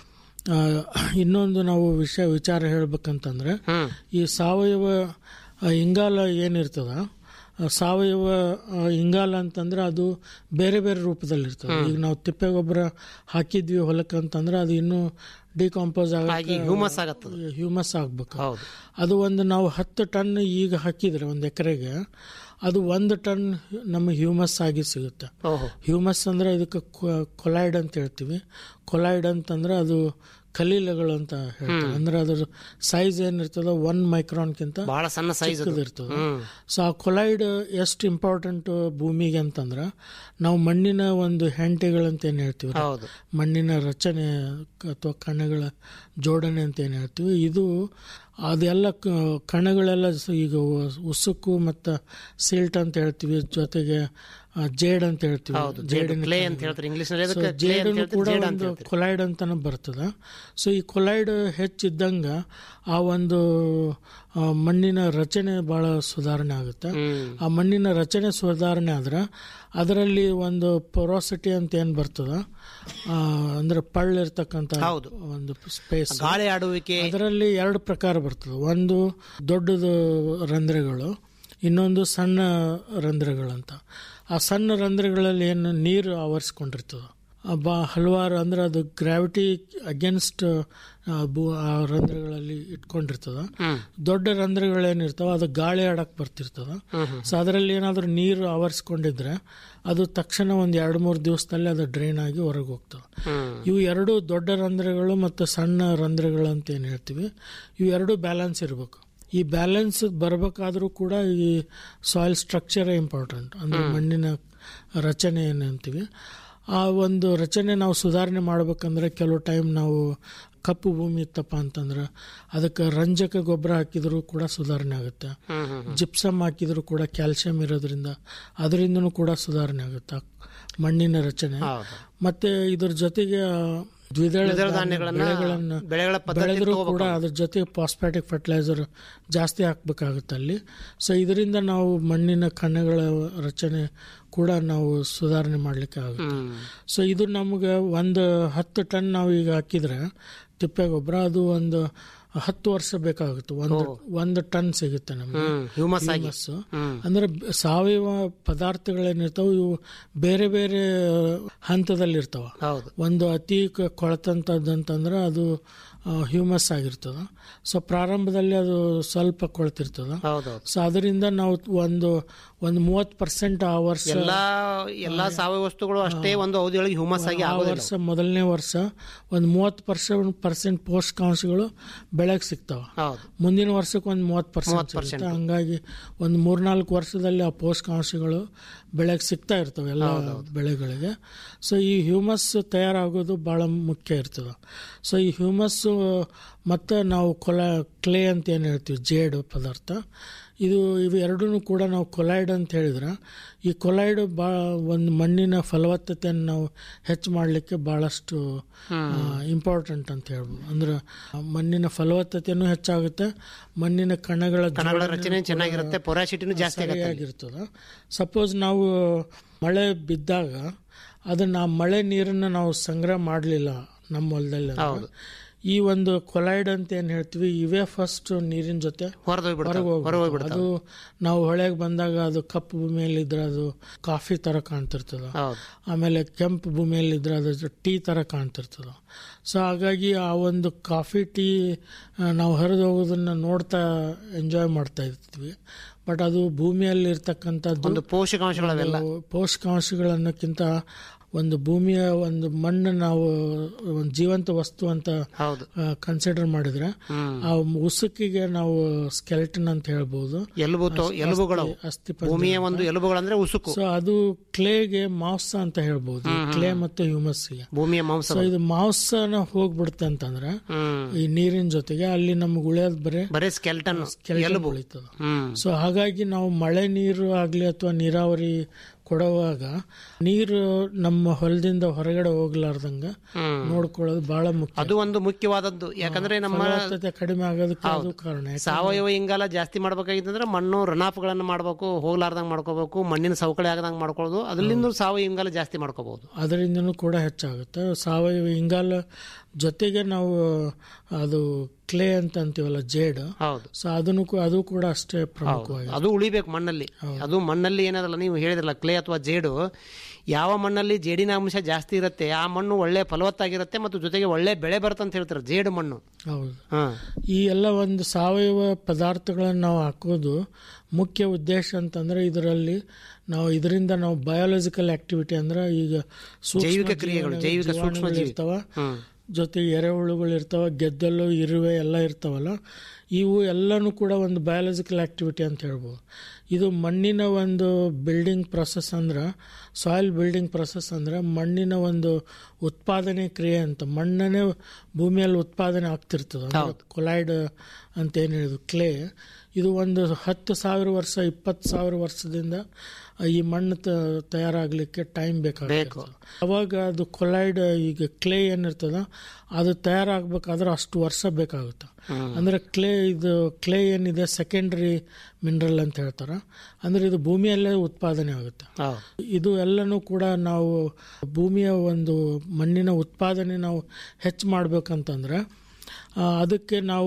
ಆ, ಇನ್ನೊಂದು ನಾವು ವಿಷಯ ವಿಚಾರ ಹೇಳ್ಬೇಕಂತಂದ್ರೆ ಈ ಸಾವಯವ ಆ, ಇಂಗಾಲ ಏನಿರ್ತದ ಆ, ಸಾವಯವ ಆ, ಇಂಗಾಲ ಅಂತಂದ್ರೆ ಅದು ಬೇರೆ ಬೇರೆ ರೂಪದಲ್ಲಿ ಇರ್ತದೆ ಈಗ ನಾವು ತಿಪ್ಪೆ ಗೊಬ್ಬರ ಹಾಕಿದ್ವಿ ಹೊಲಕ್ಕೆ ಅಂತಂದ್ರೆ ಅದು ಇನ್ನೂ ಡಿಕಾಂಪೋಸ್ ಆಗಿ humus ಆಗತ್ತದು. ಹ್ಯೂಮಸ್ ಆಗ್ಬೇಕು ಹೌದು ಅದು ಒಂದು ನಾವು ಹತ್ತು ಟನ್ ಈಗ ಹಾಕಿದ್ರೆ ಒಂದು ಎಕರೆಗೆ ಅದು ಒಂದು ಟನ್ ನಮಗೆ ಹ್ಯೂಮಸ್ ಆಗಿ ಸಿಗುತ್ತೆ ಓಹೋ ಹ್ಯೂಮಸ್ ಅಂದ್ರೆ ಇದಕ್ಕೆ ಕೊಲೈಡ್ ಅಂತ ಹೇಳ್ತೀವಿ ಕೊಲೈಡ್ ಅಂತಂದ್ರೆ ಅದು ಕಲೀಲಗಳು ಅಂತ ಹೇಳ್ತಾರೆ ಅಂದ್ರೆ ಅದ್ರ ಸೈಜ್ ಏನಿರ್ತದ ಒನ್ ಮೈಕ್ರಾನ್ಕಿಂತ ಬಹಳ ಸಣ್ಣ ಸೈಜ್ ಅದು ಇರ್ತದೆ ಹ್ಮ್ ಸೊ ಆ ಕೊಲೈಡ್ ಎಷ್ಟು ಇಂಪಾರ್ಟೆಂಟ್ ಭೂಮಿಗೆ ಅಂತಂದ್ರೆ ನಾವು ಮಣ್ಣಿನ ಒಂದು ಹೆಂಟೆಗಳಂತ ಏನು ಹೇಳ್ತೀವಿ ಹೌದು ಮಣ್ಣಿನ ರಚನೆ ಅಥವಾ ಕಣಗಳ ಜೋಡಣೆ ಅಂತ ಏನು ಹೇಳ್ತೀವಿ ಇದು ಅದೆಲ್ಲ ಕ- ಕಣಗಳೆಲ್ಲ ಸ- ಈಗ ಉ- ಉಸುಕು ಮತ್ತು ಸಿಲ್ಟ್ ಅಂತ ಹೇಳ್ತೀವಿ ಜೊತೆಗೆ ಆ, ಜೇಡ್ ಅಂತ ಹೇಳ್ತೀವಿ ಹೌದು ಜೇಡು ಜೇಡಿನ ಕ್ಲೇ ಕಣ. ಅಂತ ಹೇಳ್ತಾರೆ ಇಂಗ್ಲಿಷ್ ನಲ್ಲಿ So, ಅದಕ್ಕೆ ಕ್ಲೇ ಅಂತ ಜೇಡನ್ನು ಹೇಳ್ತಾರೆ ಕೂಡ ಜೇಡ ಅಂತ ಒಂದು ಹೇಳ್ತಾರೆ ಕೊಲೈಡ್ ಅಂತಾನೆ ಬರ್ತದ ಸೊ ಈ ಕೊಲೈಡ್ ಹೆಚ್ಚಿದ್ದಂಗ ಆ ಒಂದು ಆ, ಮಣ್ಣಿನ ರಚನೆ ಬಹಳ ಸುಧಾರಣೆ ಆಗುತ್ತೆ ಹ್ಮ್ ಆ ಮಣ್ಣಿನ ರಚನೆ ಸುಧಾರಣೆ ಆದ್ರೆ ಅದರಲ್ಲಿ ಒಂದು ಪೊರೋಸಿಟಿ ಅಂತ ಏನ್ ಬರ್ತದ ಆ, ಅಂದ್ರೆ ಪಳ್ಳಿರ್ತಕ್ಕಂಥ ಹೌದು. ಒಂದು ಸ್ಪೇಸ್ ಗಾಳಿ ಆಡುವಿಕೆ ಅದರಲ್ಲಿ ಎರಡು ಪ್ರಕಾರ ಬರ್ತದೆ ಒಂದು ದೊಡ್ಡದು ರಂಧ್ರಗಳು ಇನ್ನೊಂದು ಸಣ್ಣ ರಂಧ್ರಗಳಂತ ಆ ಸಣ್ಣ ರಂಧ್ರಗಳಲ್ಲಿ ಏನು ನೀರು ಆವರಿಸ್ಕೊಂಡಿರ್ತದೆ ಆ ಬಾ ಹಲವಾರು ಅಂದ್ರೆ ಅದು ಗ್ರಾವಿಟಿ ಅಗೇನ್ಸ್ಟ್ ಆ ರಂಧ್ರಗಳಲ್ಲಿ ಇಟ್ಕೊಂಡಿರ್ತದ ಹ್ಮ್ ದೊಡ್ಡ ರಂಧ್ರಗಳೇನಿರ್ತಾವ ಅದು ಗಾಳಿ ಆಡಕ್ ಬರ್ತಿರ್ತದ ಹ್ಮ್ ಹ್ಮ್ ಸೊ ಅದರಲ್ಲಿ ಏನಾದರೂ ನೀರು ಆವರಿಸ್ಕೊಂಡಿದ್ರೆ ಅದು ತಕ್ಷಣ ಒಂದು ಎರಡು ಮೂರು ದಿವಸದಲ್ಲಿ ಅದು ಡ್ರೈನ್ ಆಗಿ ಹೊರಗೆ ಹೋಗ್ತದೆ ಹ್ಮ್ ಇವು ಎರಡು ದೊಡ್ಡ ರಂಧ್ರಗಳು ಮತ್ತು ಸಣ್ಣ ರಂಧ್ರಗಳು ಅಂತ ಏನು ಹೇಳ್ತೀವಿ ಇವು ಎರಡು ಬ್ಯಾಲೆನ್ಸ್ ಇರಬೇಕು ಈ ಬ್ಯಾಲೆನ್ಸ್ ಬರಬೇಕಾದ್ರೂ ಕೂಡ ಈ ಸಾಯಿಲ್ ಸ್ಟ್ರಕ್ಚರ್ ಇಂಪಾರ್ಟೆಂಟ್ ಅಂದ್ರೆ ಮಣ್ಣಿನ ರಚನೆ ಏನು ಅಂತೀವಿ ಆ ಒಂದು ರಚನೆ ನಾವು ಸುಧಾರಣೆ ಮಾಡ್ಬೇಕಂದ್ರೆ ಕೆಲವು ಟೈಮ್ ನಾವು ಕಪ್ಪು ಭೂಮಿ ಇತ್ತಪ್ಪ ಅಂತಂದ್ರೆ ಅದಕ್ಕೆ ರಂಜಕ ಗೊಬ್ಬರ ಹಾಕಿದ್ರು ಕೂಡ ಸುಧಾರಣೆ ಆಗುತ್ತೆ ಹ್ಮ್ ಹ್ಮ್ ಜಿಪ್ಸಮ್ ಹಾಕಿದ್ರು ಕೂಡ ಕ್ಯಾಲ್ಸಿಯಂ ಇರೋದ್ರಿಂದ ಅದರಿಂದನೂ ಕೂಡ ಸುಧಾರಣೆ ಆಗುತ್ತೆ ಮಣ್ಣಿನ ರಚನೆ ಹೌದು ಮತ್ತೆ ಇದ್ರ ಜೊತೆಗೆ ದ್ವಿದಳ ದ್ವಿದಳ ಧಾನ್ಯ ಧಾನ್ಯಗಳನ್ನ ಬೆಳೆಗಳನ್ನ ಬೆಳೆಗಳ ಪದ್ಧತಿ ಬೆಳೆದ್ರು ತಗೋಬೇಕು. ಕೂಡ ಅದ್ರ ಜೊತೆ ಫಾಸ್ಫ್ಯಾಟಿಕ್ ಫರ್ಟಿಲೈಸರ್ ಜಾಸ್ತಿ ಹಾಕ್ಬೇಕಾಗುತ್ತೆ ಅಲ್ಲಿ ಸೊ ಇದರಿಂದ ನಾವು ಮಣ್ಣಿನ ಕಣ್ಣಗಳ ರಚನೆ ಕೂಡ ನಾವು ಸುಧಾರಣೆ ಮಾಡ್ಲಿಕ್ಕೆ ಆಗುತ್ತೆ ಹ್ಮ್ ಸೊ ಇದು ನಮ್ಗೆ ಒಂದು ಹತ್ತು ಟನ್ ನಾವು ಈಗ ಹಾಕಿದ್ರೆ ತಿಪ್ಪೆ ಗೊಬ್ಬರ ಅದು ಒಂದು ಹತ್ತು ವರ್ಷ ಬೇಕಾಗುತ್ತೆ ಒಂದು ಒಂದು ಟನ್ ಸಿಗುತ್ತೆ ನಮ್ಗೆ ಹ್ಮ್ ಹ್ಯೂಮಸ್ ಆಗಿ Humus. ಹ್ಮ್ ಅಂದ್ರೆ ಬ- ಸಾವಯವ ಪದಾರ್ಥಗಳೇನಿರ್ತಾವ ಇವು ಬೇರೆ ಬೇರೆ ಹಂತದಲ್ಲಿರ್ತಾವ ಹೌದು ಒಂದು ಅತಿ ಕ- ಕೊಳತಂತದ್ದಂತಂದ್ರೆ ಅದು ಹ್ಯೂಮಸ್ ಆಗಿರ್ತದ ಸೊ ಪ್ರಾರಂಭದಲ್ಲಿ ಅದು ಸ್ವಲ್ಪ ಕೊಳ್ತಿರ್ತದ ಹೌದೌದು ಸೊ ಅದರಿಂದ ನಾವು ಒಂದು ಒಂದು ಮೂವತ್ತು ಪರ್ಸೆಂಟ್ ಆ ವರ್ಷ ಎಲ್ಲಾ ಎಲ್ಲಾ ಸಾವಯವ ವಸ್ತುಗಳು ಅಷ್ಟೇ ಒಂದು ಅವಧಿಯೊಳಗೆ ಹ್ಯೂಮಸ್ ಆಗಿ ಆ ಆಗೋದಿಲ್ಲ ವರ್ಷ ಮೊದಲನೇ ವರ್ಷ ಒಂದು ಮೂವತ್ತು ಪರ್ಸೆಂಟ್ ಪರ್ಸೆಂಟ್ ಪೋಷಕಾಂಶಗಳು ಬೆಳೆಗೆ ಸಿಗ್ತಾವ ಹೌದು ಮುಂದಿನ ವರ್ಷಕ್ಕೆ ಒಂದು ಮೂವತ್ತು ಪರ್ಸೆಂಟ್ 30% ಸಿಗುತ್ತೆ ಹಂಗಾಗಿ ಒಂದು ಮೂರ್ನಾಲ್ಕು ವರ್ಷದಲ್ಲಿ ಆ ಪೋಷಕಾಂಶಗಳು ಬೆಳೆಗೆ ಸಿಗ್ತಾ ಇರ್ತವೆ ಎಲ್ಲ ಬೆಳೆಗಳಿಗೆ ಸೊ ಈ ಹ್ಯೂಮಸ್ ತಯಾರಾಗೋದು ಬಹಳ ಮುಖ್ಯ ಇರ್ತದೆ ಸೊ ಈ ಹ್ಯೂಮಸ್ ಮತ್ತು ನಾವು ಕೊಲ ಕ್ಲೇ ಅಂತ ಏನು ಹೇಳ್ತೀವಿ ಜೇಡು ಪದಾರ್ಥ ಇದು ಇವು ಎರಡೂ ಕೂಡ ನಾವು ಕೊಲೈಡ್ ಅಂತ ಹೇಳಿದ್ರೆ ಈ ಕೊಲೈಡ್ ಬಾ ಒಂದು ಮಣ್ಣಿನ ಫಲವತ್ತತೆಯನ್ನು ನಾವು ಹೆಚ್ಚು ಮಾಡಲಿಕ್ಕೆ ಭಾಳಷ್ಟು ಇಂಪಾರ್ಟೆಂಟ್ ಅಂತ ಹೇಳ್ಬೋದು ಅಂದ್ರೆ ಮಣ್ಣಿನ ಫಲವತ್ತತೆನೂ ಹೆಚ್ಚಾಗುತ್ತೆ ಮಣ್ಣಿನ ಕಣಗಳ ಕಣಗಳ ಜೋಡಣೆ ರಚನೆ ಚೆನ್ನಾಗಿರುತ್ತೆ ಪೊರಾಸಿಟಿನೂ ಜಾಸ್ತಿ ಆಗುತ್ತೆ ಅಲ್ಲಿ. ಸರಿಯಾಗಿರ್ತದ ಸಪೋಸ್ ನಾವು ಮಳೆ ಬಿದ್ದಾಗ ಅದನ್ನ ಆ ಮಳೆ ನೀರನ್ನ ನಾವು ಸಂಗ್ರಹ ಮಾಡಲಿಲ್ಲ ನಮ್ಮ ಹೊಲದಲ್ಲಿ ಅಂದ್ರೆ, ಹೌದು. ಈ ಒಂದು ಕೊಲೈಡ್ ಅಂತ ಏನ್ ಹೇಳ್ತೀವಿ ಇವೇ ಫಸ್ಟ್ ನೀರಿನ ಜೊತೆ ಹೊರದೋಗ್ಬಿಡ್ತಾವೆ ಹೊರಗೆ ಹೊರಗೋಗ್ಬಿಡ್ತಾವೆ ಅದು ನಾವು ಹೊಳೆಗೆ ಬಂದಾಗ ಅದು ಕಪ್ಪು ಭೂಮಿಯಲ್ಲಿ ಇದ್ರೆ ಅದು ಕಾಫಿ ತರ ಕಾಣ್ತಿರ್ತದ ಹೌದು ಆಮೇಲೆ ಕೆಂಪು ಭೂಮಿಯಲ್ಲಿ ಇದ್ರೆ ಅದು ಟೀ ತರ ಕಾಣ್ತಿರ್ತದ ಸೊ ಹಾಗಾಗಿ ಆ ಒಂದು ಕಾಫಿ ಟೀ ಆ, ನಾವು ಹರಿದು ಹೋಗೋದನ್ನ ನೋಡ್ತಾ ಎಂಜಾಯ್ ಮಾಡ್ತಾ ಇರ್ತೀವಿ ಬಟ್ ಅದು ಭೂಮಿಯಲ್ಲಿ ಇರ್ತಕ್ಕಂಥದ್ದು ಒಂದು ಪೋಷಕಾಂಶಗಳವೆಲ್ಲ ಒಂದು ಪೋಷಕಾಂಶಗಳನ್ನಕ್ಕಿಂತ ಒಂದು ಭೂಮಿಯ ಒಂದು ಮಣ್ಣು ನಾವು ಒಂದು ಜೀವಂತ ವಸ್ತು ಅಂತ ಹೌದು ಕನ್ಸಿಡರ್ ಮಾಡಿದ್ರೆ ಹ್ಮ್ ಆ ಉಸುಕಿಗೆ ನಾವು ಸ್ಕೆಲ್ಟನ್ ಅಂತ ಹೇಳ್ಬೋದು ಎಲುಬು ತೊ- ಅಸ್ಥಿ- ಎಲುಬುಗಳು ಅಸ್ಥಿ ಭೂಮಿಯ ಒಂದು ಎಲುಬುಗಳಂದ್ರೆ ಉಸುಕು ಸೊ ಅದು ಕ್ಲೇಗೆ ಮಾಂಸ ಅಂತ ಹೇಳ್ಬೋದು ಕ್ಲೇ ಮತ್ತು ಹ್ಯೂಮಸ್ಗೆ ಭೂಮಿಯ ಮಾಂಸ ಸೊ ಇದು ಮಾಂಸನ ಹೋಗ್ಬಿಡುತ್ತೆ ಅಂತಂದ್ರೆ ಹ್ಮ್ ಈ ನೀರಿನ ಜೊತೆಗೆ ಅಲ್ಲಿ ನಮ್ಗೆ ಉಳಿಯೋದು ಬರೀ ಬರೇ ಸ್ಕೆಲ್ಟನ್ skeleton ಎಲುಬು ಉಳಿತದ ಹ್ಮ್ ಸೊ ಹಾಗಾಗಿ ನಾವು ಮಳೆ ನೀರು ಆಗಲಿ ಅಥವಾ ನೀರಾವರಿ ಕೊಡುವಾಗ ನೀರು ನಮ್ಮ ಹೊಲದಿಂದ ಹೊರಗಡೆ ಹೋಗ್ಲಾರ್ದಂಗ ಹ್ಮ್ ನೋಡ್ಕೊಳ್ಳೋದು ಬಹಳ ಮುಖ್ಯ ಅದು ಒಂದು ಮುಖ್ಯವಾದದ್ದು ಯಾಕಂದ್ರೆ ನಮ್ಮ ಫಲವತ್ತತೆ ಕಡಿಮೆ ಆಗೋದಕ್ಕೆ ಅದು ಕಾರಣ ಯಾಕಂದ್ರೆ ಸಾವಯವ ಇಂಗಾಲ ಜಾಸ್ತಿ ಮಾಡ್ಬೇಕಾಗಿತ್ತಂದ್ರೆ ಮಣ್ಣು ಗಳನ್ನ ಮಾಡಬೇಕು ಹೋಗ್ಲಾರ್ದಂಗ್ ಮಾಡ್ಕೋಬೇಕು ಮಣ್ಣಿನ ಸವಕಳಿ ಆಗದಂಗ್ ಮಾಡ್ಕೊಳ್ಳೋದು ಅದರಿಂದ ಸಾವಯವ ಇಂಗಾಲ ಜಾಸ್ತಿ ಮಾಡ್ಕೋಬಹುದು ಅದರಿಂದನೂ ಕೂಡ ಹೆಚ್ಚಾಗುತ್ತೆ ಸಾವಯವ ಇಂಗಾಲ ಜೊತೆಗೆ ನಾವು ಅದು ಕ್ಲೇ ಅಂತ ಅಂತೀವಲ್ಲ ಜೇಡ್ ಹೌದು ಸೊ ಅದನ್ನು ಕೂ- ಅದು ಕೂಡ ಅಷ್ಟೇ ಪ್ರಮುಖವಾಗಿ ಅದು ಉಳಿಬೇಕು ಮಣ್ಣಲ್ಲಿ ಅದು ಮಣ್ಣಲ್ಲಿ ಏನದಲ್ಲ ನೀವು ಹೇಳಿದ್ರಲ್ಲ ಕ್ಲೇ ಅಥವಾ ಜೇಡು ಯಾವ ಮಣ್ಣಲ್ಲಿ ಜೇಡಿನ ಅಂಶ ಜಾಸ್ತಿ ಇರುತ್ತೆ ಆ ಮಣ್ಣು ಒಳ್ಳೆ ಫಲವತ್ತಾಗಿರುತ್ತೆ ಮತ್ತು ಜೊತೆಗೆ ಒಳ್ಳೆ ಬೆಳೆ ಬರುತ್ತೆ ಅಂತ ಹೇಳ್ತಾರೆ ಜೇಡು ಮಣ್ಣು ಹೌದು ಹಾ ಈ ಎಲ್ಲ ಒಂದು ಸಾವಯವ ಪದಾರ್ಥಗಳನ್ನು ನಾವು ಹಾಕೋದು ಮುಖ್ಯ ಉದ್ದೇಶ ಅಂತಂದ್ರೆ ಇದರಲ್ಲಿ ನಾವು ಇದರಿಂದ ನಾವು ಬಯಾಲಜಿಕಲ್ ಆಕ್ಟಿವಿಟಿ ಅಂದ್ರೆ ಈಗ ಸೂಕ್ಷ್ಮ ಜೈವಿಕ ಕ್ರಿಯೆಗಳು, ಜೀವಾಣು- ಜೈವಿಕ ಸೂಕ್ಷ್ಮ ಜೀವಾಣುಗಳು ಜೀವಿ. ಇರ್ತಾವ ಹ್ಮ್. ಜೊತೆ ಎರೆಹುಳುಗಳು ಇರ್ತಾವ ಗೆದ್ದಲು ಇರುವೆ ಎಲ್ಲ ಇರ್ತಾವಲ್ಲ ಇವು ಎಲ್ಲನೂ ಕೂಡ ಒಂದು ಬಯಾಲಜಿಕಲ್ ಆಕ್ಟಿವಿಟಿ ಅಂತ ಹೇಳ್ಬೋದು ಇದು ಮಣ್ಣಿನ ಒಂದು ಬಿಲ್ಡಿಂಗ್ ಪ್ರೊಸೆಸ್ ಅಂದ್ರೆ ಸಾಯಿಲ್ ಬಿಲ್ಡಿಂಗ್ ಪ್ರೊಸೆಸ್ ಅಂದ್ರೆ ಮಣ್ಣಿನ ಒಂದು ಉತ್ಪಾದನೆ ಕ್ರಿಯೆ ಅಂತ ಮಣ್ಣನ್ನೇ ಭೂಮಿಯಲ್ಲಿ ಉತ್ಪಾದನೆ ಆಗ್ತಿರ್ತದೆ ಕೊಲೈಡ್ ಅಂತ ಏನು ಹೇಳಿದ್ರು ಕ್ಲೇ ಇದು ಒಂದು ಹತ್ತು ಸಾವಿರ ವರ್ಷ ಇಪ್ಪತ್ತು ಸಾವಿರ ವರ್ಷದಿಂದ ಈ ಮಣ್ಣು ತ ತಯಾರಾಗಲಿಕ್ಕೆ ಟೈಮ್ ಬೇಕಾಗುತ್ತೆ ಅವಾಗ ಅದು ಕೊಲೈಡ್ ಈಗ ಕ್ಲೇ ಏನಿರ್ತದ ಅದು ತಯಾರಾಗಬೇಕಾದ್ರೆ ಅಷ್ಟು ವರ್ಷ ಬೇಕಾಗುತ್ತೆ ಅಂದ್ರೆ ಕ್ಲೇ ಇದು ಕ್ಲೇ ಏನಿದೆ ಸೆಕೆಂಡರಿ ಮಿನರಲ್ ಅಂತ ಹೇಳ್ತಾರೆ ಅಂದ್ರೆ ಇದು ಭೂಮಿಯಲ್ಲೇ ಉತ್ಪಾದನೆ ಆಗುತ್ತೆ ಇದು ಎಲ್ಲನೂ ಕೂಡ ನಾವು ಭೂಮಿಯ ಒಂದು ಮಣ್ಣಿನ ಉತ್ಪಾದನೆ ನಾವು ಹೆಚ್ಚು ಮಾಡ್ಬೇಕಂತಂದ್ರೆ ಆ, ಅದಕ್ಕೆ ನಾವು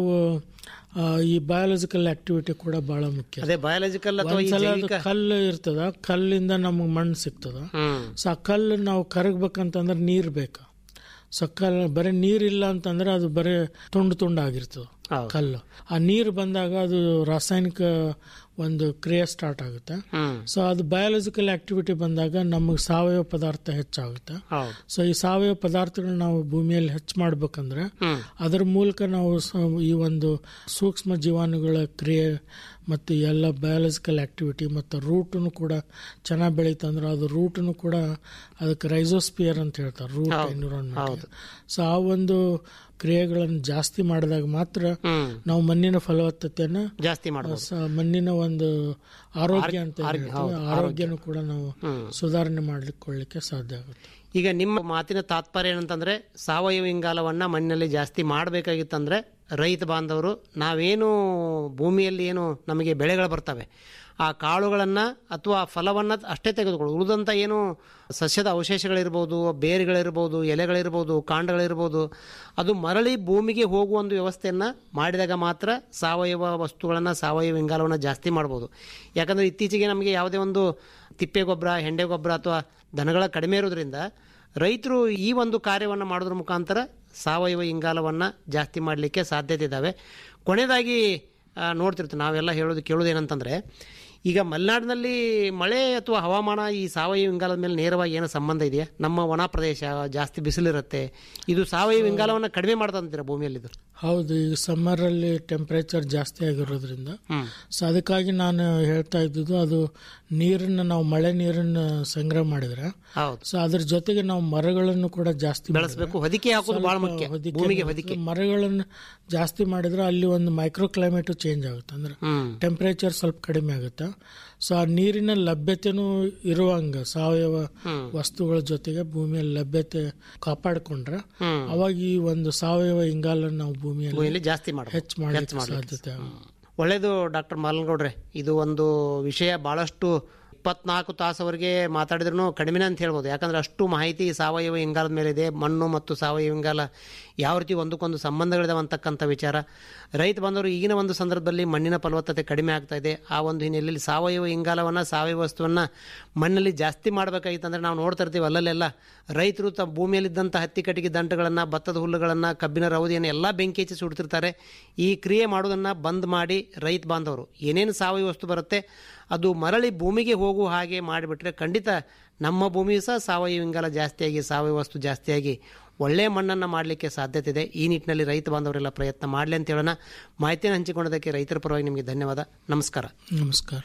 ಆ, ಈ ಬಯಾಲಜಿಕಲ್ ಆಕ್ಟಿವಿಟಿ ಕೂಡ ಬಹಳ ಮುಖ್ಯ ಅದೇ ಬಯಾಲಜಿಕಲ್ ಅಥವಾ ಈ ಒಂದ್ಸಲ ಅದು ಜೈವಿಕ ಕಲ್ಲು ಇರ್ತದ ಕಲ್ಲಿಂದ ನಮಗೆ ಮಣ್ಣು ಸಿಗ್ತದ ಹ್ಮ್ ಸೊ ಆ ಕಲ್ಲು ನಾವು ಕರಗ್ಬೇಕಂತಂದ್ರೆ ನೀರು ಬೇಕು ಸೊ ಕಲ್ಲು ಬರೀ ನೀರಿಲ್ಲ ಅಂತಂದ್ರೆ ಅದು ಬರೀ ತುಂಡು ತುಂಡು ಆಗಿರ್ತದೆ ಕಲ್ಲು ಆ ನೀರು ಬಂದಾಗ ಅದು ರಾಸಾಯನಿಕ ಒಂದು ಕ್ರಿಯೆ ಸ್ಟಾರ್ಟ್ ಆಗುತ್ತೆ ಹ್ಮ್ ಸೊ ಅದು ಬಯಾಲಜಿಕಲ್ ಆಕ್ಟಿವಿಟಿ ಬಂದಾಗ ನಮಗೆ ಸಾವಯವ ಪದಾರ್ಥ ಹೆಚ್ಚಾಗುತ್ತೆ ಹೌದು ಸೊ ಈ ಸಾವಯವ ಪದಾರ್ಥಗಳನ್ನ ನಾವು ಭೂಮಿಯಲ್ಲಿ ಹೆಚ್ಚು ಮಾಡ್ಬೇಕಂದ್ರೆ ಹ್ಮ್ ಅದರ ಮೂಲಕ ನಾವು ಸ- ಈ ಒಂದು ಸೂಕ್ಷ್ಮ ಜೀವಾಣುಗಳ ಕ್ರಿಯೆ ಮತ್ತು ಎಲ್ಲ ಬಯಾಲಜಿಕಲ್ ಆಕ್ಟಿವಿಟಿ ಮತ್ತು ರೂಟನ್ನು ಕೂಡ ಚೆನ್ನಾಗಿ ಬೆಳೀತಂದ್ರೆ ಅದು ರೂಟನ್ನು ಕೂಡ ಅದಕ್ಕೆ ರೈಸೋಸ್ಪಿಯರ್ ಅಂತ ಹೇಳ್ತಾರೆ ರೂಟ್ ಎನ್ವಿರಾನ್ಮೆಂಟ್ ಸೊ ಆ ಒಂದು ಕ್ರಿಯೆಗಳನ್ನು ಜಾಸ್ತಿ ಮಾಡಿದಾಗ ಮಾತ್ರ ಹ್ಮ್ ನಾವು ಮಣ್ಣಿನ ಫಲವತ್ತತೆಯನ್ನು ಜಾಸ್ತಿ ಮಾಡ್ಬೋದು ಸ- ಮಣ್ಣಿನ ಒಂದು ಆರೋಗ್ಯ ಅಂತ ಏನ್ ಆರೋಗ್ಯ, ಹೇಳ್ತೀವಿ, ಹೌದು, ಆರೋಗ್ಯನೂ ಕೂಡ ನಾವು ಹ್ಮ್. ಸುಧಾರಣೆ ಮಾಡ್ಲಿಕ್ಕೆ ಸಾಧ್ಯ ಆಗುತ್ತೆ ಈಗ ನಿಮ್ಮ ಮಾತಿನ ತಾತ್ಪರ್ಯ ಏನಂತಂದ್ರೆ ಸಾವಯವ ಇಂಗಾಲವನ್ನ ಮಣ್ಣಿನಲ್ಲಿ ಜಾಸ್ತಿ ಮಾಡಬೇಕಾಗಿತ್ತಂದ್ರೆ ರೈತ ಬಾಂಧವರು ನಾವೇನು ಭೂಮಿಯಲ್ಲಿ ಏನು ನಮಗೆ ಬೆಳೆಗಳು ಬರ್ತವೆ ಆ ಕಾಳುಗಳನ್ನು ಅಥವಾ ಫಲವನ್ನು ಅಷ್ಟೇ ತೆಗೆದುಕೊಳ್ಳೋದು ಉಳಿದಂಥ ಏನು ಸಸ್ಯದ ಅವಶೇಷಗಳಿರ್ಬೋದು ಬೇರುಗಳಿರ್ಬೋದು ಎಲೆಗಳಿರ್ಬೋದು ಕಾಂಡಗಳಿರ್ಬೋದು ಅದು ಮರಳಿ ಭೂಮಿಗೆ ಹೋಗುವ ಒಂದು ವ್ಯವಸ್ಥೆಯನ್ನು ಮಾಡಿದಾಗ ಮಾತ್ರ ಸಾವಯವ ವಸ್ತುಗಳನ್ನು ಸಾವಯವ ಇಂಗಾಲವನ್ನು ಜಾಸ್ತಿ ಮಾಡ್ಬೋದು ಯಾಕಂದರೆ ಇತ್ತೀಚೆಗೆ ನಮಗೆ ಯಾವುದೇ ಒಂದು ತಿಪ್ಪೆ ಗೊಬ್ಬರ ಹೆಂಡೆ ಗೊಬ್ಬರ ಅಥವಾ ದನಗಳ ಕಡಿಮೆ ಇರೋದ್ರಿಂದ ರೈತರು ಈ ಒಂದು ಕಾರ್ಯವನ್ನು ಮಾಡೋದ್ರ ಮುಖಾಂತರ ಸಾವಯವ ಇಂಗಾಲವನ್ನು ಜಾಸ್ತಿ ಮಾಡಲಿಕ್ಕೆ ಸಾಧ್ಯತೆ ಇದ್ದಾವೆ ಕೊನೆಯದಾಗಿ ಆ, ನೋಡ್ತಿರ್ತೀವಿ ನಾವೆಲ್ಲ ಹೇಳೋದು ಕೇಳೋದು ಏನಂತಂದರೆ ಈಗ ಮಲೆನಾಡಿನಲ್ಲಿ ಮಳೆ ಅಥವಾ ಹವಾಮಾನ ಈ ಸಾವಯವ ಇಂಗಾಲದ ಮೇಲೆ ನೇರವಾಗಿ ಏನೋ ಸಂಬಂಧ ಇದೆಯಾ ನಮ್ಮ ಒಣ ಪ್ರದೇಶ ಜಾಸ್ತಿ ಬಿಸಿಲಿರುತ್ತೆ ಇದು ಸಾವಯವ ಇಂಗಾಲವನ್ನು ಕಡಿಮೆ ಮಾಡ್ತಂತೀರಾ ಭೂಮಿಯಲ್ಲಿ ಇದು ಹೌದು ಈಗ ಸಮ್ಮರ್ ಅಲ್ಲಿ ಟೆಂಪರೇಚರ್ ಜಾಸ್ತಿ ಆಗಿರೋದ್ರಿಂದ ಹ್ಮ್. ಸೊ ಅದಕ್ಕಾಗಿ ನಾನು ಹೇಳ್ತಾ ಇದ್ದುದು ಅದು ನೀರನ್ನ ನಾವು ಮಳೆ ನೀರನ್ನ ಸಂಗ್ರಹ ಮಾಡಿದ್ರೆ ಹೌದು ಸೊ ಅದ್ರ ಜೊತೆಗೆ ನಾವು ಮರಗಳನ್ನು ಕೂಡ ಜಾಸ್ತಿ ಬೆಳೆಸಬೇಕು ಹೊದಿಕೆ ಹಾಕೋದು ಬಹಳ ಮುಖ್ಯ ಹೊದಿಕೆ ಭೂಮಿಗೆ ಮಾಡಿದ್ರೆ ಹೊದಿಕೆ ಮರಗಳನ್ನು ಜಾಸ್ತಿ ಮಾಡಿದ್ರೆ ಅಲ್ಲಿ ಒಂದು ಮೈಕ್ರೋ ಕ್ಲೈಮೇಟ್ ಚೇಂಜ್ ಆಗುತ್ತೆ ಅಂದ್ರೆ ಹ್ಮ್ ಟೆಂಪರೇಚರ್ ಸ್ವಲ್ಪ ಕಡಿಮೆ ಆಗುತ್ತೆ ಸೊ ಆ ನೀರಿನ ಲಭ್ಯತೆನೂ ಇರುವಂಗ ಸಾವಯವ ವಸ್ತುಗಳ ಜೊತೆಗೆ ಭೂಮಿಯಲ್ಲಿ ಲಭ್ಯತೆ ಕಾಪಾಡಿಕೊಂಡ್ರೆ ಹ್ಮ್. ಅವಾಗ ಈ ಒಂದು ಸಾವಯವ ಇಂಗಾಲ ನಾವು ಭೂಮಿಯಲ್ಲಿ ಭೂಮಿಯಲ್ಲಿ ಜಾಸ್ತಿ ಮಾಡಬೇಕು ಹೆಚ್ಚು ಮಾಡಲಿಕ್ಕೆ ಸಾಧ್ಯತೆ ಆಗುತ್ತೆ ಒಳ್ಳೆಯದು ಡಾಕ್ಟರ್ ಮಾಲನಗೌಡ್ರೆ ಇದು ಒಂದು ವಿಷಯ ಭಾಳಷ್ಟು ಇಪ್ಪತ್ನಾಲ್ಕು ತಾಸವರೆಗೆ ಮಾತಾಡಿದ್ರೂ ಕಡಿಮೆನೇ ಅಂತ ಹೇಳ್ಬೋದು ಯಾಕಂದ್ರೆ ಅಷ್ಟು ಮಾಹಿತಿ ಸಾವಯವ ಇಂಗಾಲದ ಮೇಲೆ ಇದೆ ಮಣ್ಣು ಮತ್ತು ಸಾವಯವ ಇಂಗಾಲ ಯಾವ ರೀತಿ ಒಂದಕ್ಕೊಂದು ಸಂಬಂಧಗಳಿದಾವೆ ಅಂತಕ್ಕಂಥ ವಿಚಾರ ರೈತ ಬಂದವರು ಈಗಿನ ಒಂದು ಸಂದರ್ಭದಲ್ಲಿ ಮಣ್ಣಿನ ಫಲವತ್ತತೆ ಕಡಿಮೆ ಆಗ್ತಾ ಇದೆ ಆ ಒಂದು ಹಿನ್ನೆಲೆಯಲ್ಲಿ ಸಾವಯವ ಇಂಗಾಲವನ್ನು ಸಾವಯವ ವಸ್ತುವನ್ನು ಮಣ್ಣಲ್ಲಿ ಜಾಸ್ತಿ ಮಾಡಬೇಕಾಗಿತ್ತು ಅಂದರೆ ನಾವು ನೋಡ್ತಾ ಇರ್ತೀವಿ ಅಲ್ಲಲ್ಲೆಲ್ಲ ರೈತರು ತಮ್ಮ ಭೂಮಿಯಲ್ಲಿದ್ದಂಥ ಹತ್ತಿ ಕಟ್ಟಿಗೆ ದಂಟಗಳನ್ನು ಭತ್ತದ ಹುಲ್ಲುಗಳನ್ನು ಕಬ್ಬಿನ ರವದಿಯನ್ನು ಎಲ್ಲ ಬೆಂಕಿ ಹಚ್ಚಿ ಸುಡ್ತಿರ್ತಾರೆ ಈ ಕ್ರಿಯೆ ಮಾಡೋದನ್ನು ಬಂದ್ ಮಾಡಿ ರೈತ ಬಾಂಧವರು ಏನೇನು ಸಾವಯವ ವಸ್ತು ಬರುತ್ತೆ ಅದು ಮರಳಿ ಭೂಮಿಗೆ ಹೋಗುವ ಹಾಗೆ ಮಾಡಿಬಿಟ್ರೆ ಖಂಡಿತ ನಮ್ಮ ಭೂಮಿಯು ಸಹ ಸಾವಯವ ಇಂಗಾಲ ಜಾಸ್ತಿಯಾಗಿ ಸಾವಯವ ವಸ್ತು ಜಾಸ್ತಿಯಾಗಿ ಒಳ್ಳೆಯ ಮಣ್ಣನ್ನು ಮಾಡಲಿಕ್ಕೆ ಸಾಧ್ಯತೆ ಇದೆ ಈ ನಿಟ್ಟಿನಲ್ಲಿ ರೈತ ಬಾಂಧವರೆಲ್ಲ ಪ್ರಯತ್ನ ಮಾಡಲಿ ಅಂತ ಹೇಳೋಣ ಮಾಹಿತಿಯನ್ನು ಹಂಚಿಕೊಂಡದಕ್ಕೆ ರೈತರ ಪರವಾಗಿ ನಿಮಗೆ ಧನ್ಯವಾದ ನಮಸ್ಕಾರ ನಮಸ್ಕಾರ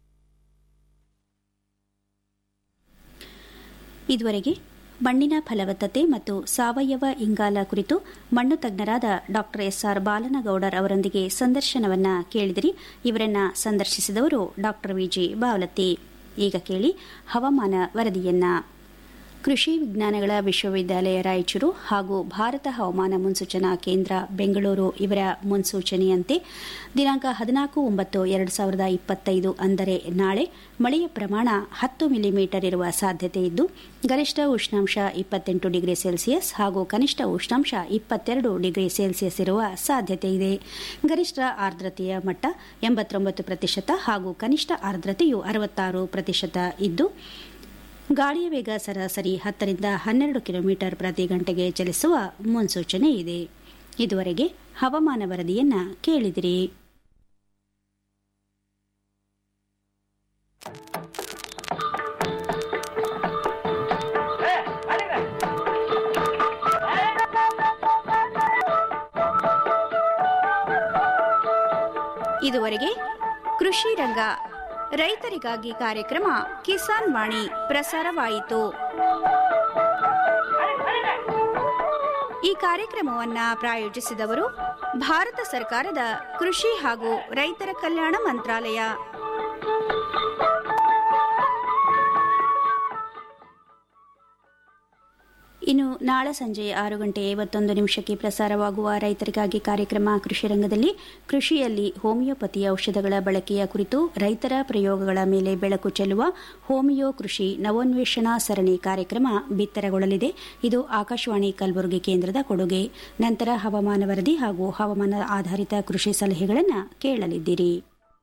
ಇದುವರೆಗೆ ಮಣ್ಣಿನ ಫಲವತ್ತತೆ ಮತ್ತು ಸಾವಯವ ಇಂಗಾಲ ಕುರಿತು ಮಣ್ಣು ತಜ್ಞರಾದ ಡಾಕ್ಟರ್ ಎಸ್ಆರ್ ಬಾಲನಗೌಡರ್ ಅವರೊಂದಿಗೆ ಸಂದರ್ಶನವನ್ನ ಕೇಳಿದಿರಿ ಇವರನ್ನ ಸಂದರ್ಶಿಸಿದವರು ಡಾಕ್ಟರ್ ವಿಜಿ ಬಾವಲತ್ತಿ ಈಗ ಕೇಳಿ ಹವಾಮಾನ ವರದಿಯನ್ನ ಕೃಷಿ ವಿಜ್ಞಾನಗಳ ವಿಶ್ವವಿದ್ಯಾಲಯ ರಾಯಚೂರು ಹಾಗೂ ಭಾರತ ಹವಾಮಾನ ಮುನ್ಸೂಚನಾ ಕೇಂದ್ರ ಬೆಂಗಳೂರು ಇವರ ಮುನ್ಸೂಚನೆಯಂತೆ ದಿನಾಂಕ ಹದಿನಾಲ್ಕು ಒಂಬತ್ತು ಎರಡು ಸಾವಿರದ ಇಪ್ಪತ್ತೈದು ಅಂದರೆ ನಾಳೆ ಮಳೆಯ ಪ್ರಮಾಣ ಹತ್ತು ಮಿಲಿಮೀಟರ್ ಇರುವ ಸಾಧ್ಯತೆ ಇದ್ದು ಗರಿಷ್ಠ ಉಷ್ಣಾಂಶ ಇಪ್ಪತ್ತೆಂಟು ಡಿಗ್ರಿ ಸೆಲ್ಸಿಯಸ್ ಹಾಗೂ ಕನಿಷ್ಠ ಉಷ್ಣಾಂಶ ಇಪ್ಪತ್ತೆರಡು ಡಿಗ್ರಿ ಸೆಲ್ಸಿಯಸ್ ಇರುವ ಸಾಧ್ಯತೆ ಇದೆ ಗರಿಷ್ಠ ಆರ್ದ್ರತೆಯ ಮಟ್ಟ ಎಂಬತ್ತೊಂಬತ್ತು ಪ್ರತಿಶತ ಹಾಗೂ ಕನಿಷ್ಠ ಆರ್ದ್ರತೆಯು ಅರವತ್ತಾರು ಪ್ರತಿಶತ ಇದ್ದು ಗಾಳಿಯ ವೇಗ ಸರಾಸರಿ ಹತ್ತರಿಂದ ಹನ್ನೆರಡು ಕಿಲೋಮೀಟರ್ ಪ್ರತಿ ಗಂಟೆಗೆ ಚಲಿಸುವ ಮುನ್ಸೂಚನೆ ಇದೆ ಇದುವರೆಗೆ ಹವಾಮಾನ ವರದಿಯನ್ನ ಕೇಳಿದಿರಿ ಇದುವರೆಗೆ ಕೃಷಿ ರಂಗ ರೈತರಿಗಾಗಿ ಕಾರ್ಯಕ್ರಮ ಕಿಸಾನ್ ವಾಣಿ ಪ್ರಸಾರವಾಯಿತು ಈ ಕಾರ್ಯಕ್ರಮವನ್ನ ಪ್ರಾಯೋಜಿಸಿದವರು ಭಾರತ ಸರ್ಕಾರದ ಕೃಷಿ ಹಾಗೂ ರೈತರ ಕಲ್ಯಾಣ ಮಂತ್ರಾಲಯ ಇನ್ನು ನಾಳೆ ಸಂಜೆ ಆರು ಗಂಟೆ ಐವತ್ತೊಂದು ನಿಮಿಷಕ್ಕೆ ಪ್ರಸಾರವಾಗುವ ರೈತರಿಗಾಗಿ ಕಾರ್ಯಕ್ರಮ ಕೃಷಿ ರಂಗದಲ್ಲಿ ಕೃಷಿಯಲ್ಲಿ ಹೋಮಿಯೋಪತಿ ಔಷಧಗಳ ಬಳಕೆಯ ಕುರಿತು ರೈತರ ಪ್ರಯೋಗಗಳ ಮೇಲೆ ಬೆಳಕು ಚೆಲ್ಲುವ ಹೋಮಿಯೋ ಕೃಷಿ ನವೋನ್ವೇಷಣಾ ಸರಣಿ ಕಾರ್ಯಕ್ರಮ ಬಿತ್ತರಗೊಳ್ಳಲಿದೆ ಇದು ಆಕಾಶವಾಣಿ ಕಲಬುರಗಿ ಕೇಂದ್ರದ ಕೊಡುಗೆ ನಂತರ ಹವಾಮಾನ ವರದಿ ಹಾಗೂ ಹವಾಮಾನ ಆಧಾರಿತ ಕೃಷಿ ಸಲಹೆಗಳನ್ನು ಕೇಳಲಿದ್ದೀರಿ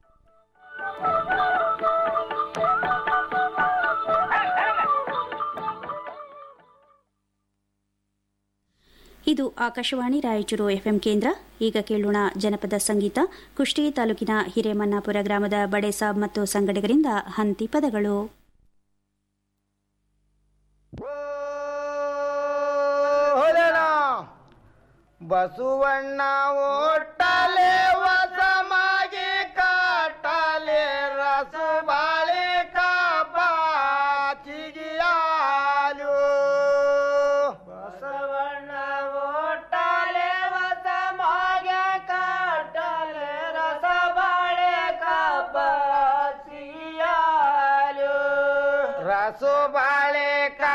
ಇದು ಆಕಾಶವಾಣಿ ರಾಯಚೂರು ಎಫ್ಎಂ ಕೇಂದ್ರ ಈಗ ಕೇಳೋಣ ಜನಪದ ಸಂಗೀತ ಕುಷ್ಟಗಿ ತಾಲೂಕಿನ ಹಿರೇಮನ್ನಾಪುರ ಗ್ರಾಮದ ಬಡೇಸಾಬ್ ಮತ್ತು ಸಂಗಡಿಗರಿಂದ ಹಂತಿ ಪದಗಳು ಬಸವಣ್ಣ ಓಟಲೆ ವಸಮಾಗಿ ಕಾಟಲೆ ರಸು ಬಾಳೆ ಕಾಪಾಚಿಗಿಯಾಲು ಬಸವಣ್ಣ ಓಟಲೆ ವಸಮಾಗೆ ಕಾಟಲೆ ರಸ ಬಾಳೆ ಕಾಪಾಚಿಗಿಯಾಲು ರಸು ಬಾಳೆ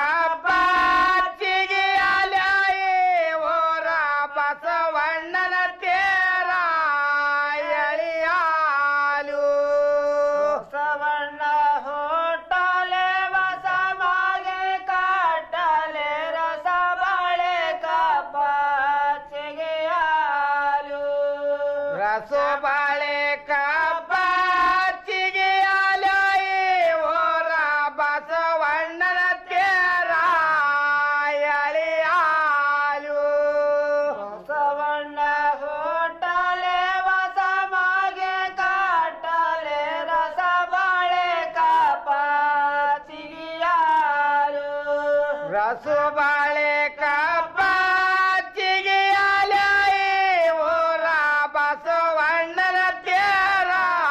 ಕಾಪಾಚಿಗಿಯಾಲ ಓರ ಬಸವಣ್ಣನ ತೇರ ಎಳಿಯಾಲು ಬಸವಣ್ಣ ಹೋಟಲೆ ಬಸ ಮಾಗೆ ಕಾಟಲೆ ರಸ ಬಾಳೆ ಕಾಪಾಚಿಗೆಯಾಲು ರಸ ಬಾಳೆ ಕಾಪಾಚಿಗೆಯಾಲ ಓರ ಬಸವಣ್ಣನ ತೇರ ಎಳಿಯಾಲು ಬಸವಣ್ಣ ಹೋಟಲೆ ಬಸ ಮಾಗೆ ಕಾಟಲೆ ರಸ ಬಾಳೆ ಕಾಪಾಚಿಗಿಯಾಲು ರಸ ಬಾಳೆ ಕಾಪಾಚಿಗಿಯಾಲ ಓರ ಬಸವಣ್ಣನ ತೇರ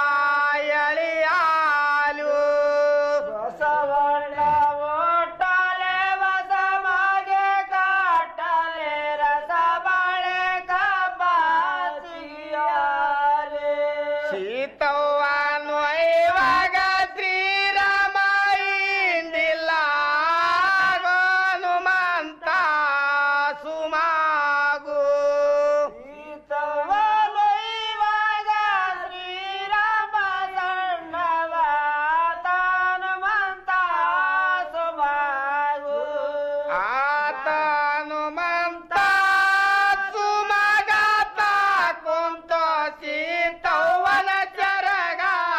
ಎಳಿಯಾಲು ಬಸವಣ್ಣ ಓಟಲೆ ಬಸ ಮಾಗೆ ಕಾಟಲೆ ರಸ ಬಾಳೆ ಕಾಪಾಚಿಗಿಯಾಲೆ ಸೀತವ್ವ ನೊಯ್ವಾಗ ಶ್ರೀರಾಮ ಇಂದಿಲ್ಲ ಹನುಮಂತ ಸುಮಾಗು ಸೀತವ್ವ ನೊಯ್ವಾಗ ಶ್ರೀರಾಮ ಸಣ್ಣವ ಹನುಮಂತ ಸುಮಾಗು ಆತ ಹನುಮಂತ ಸುಮಗಾತ ಕುಂತ ಸೀತವ್ವನ ಚರಗ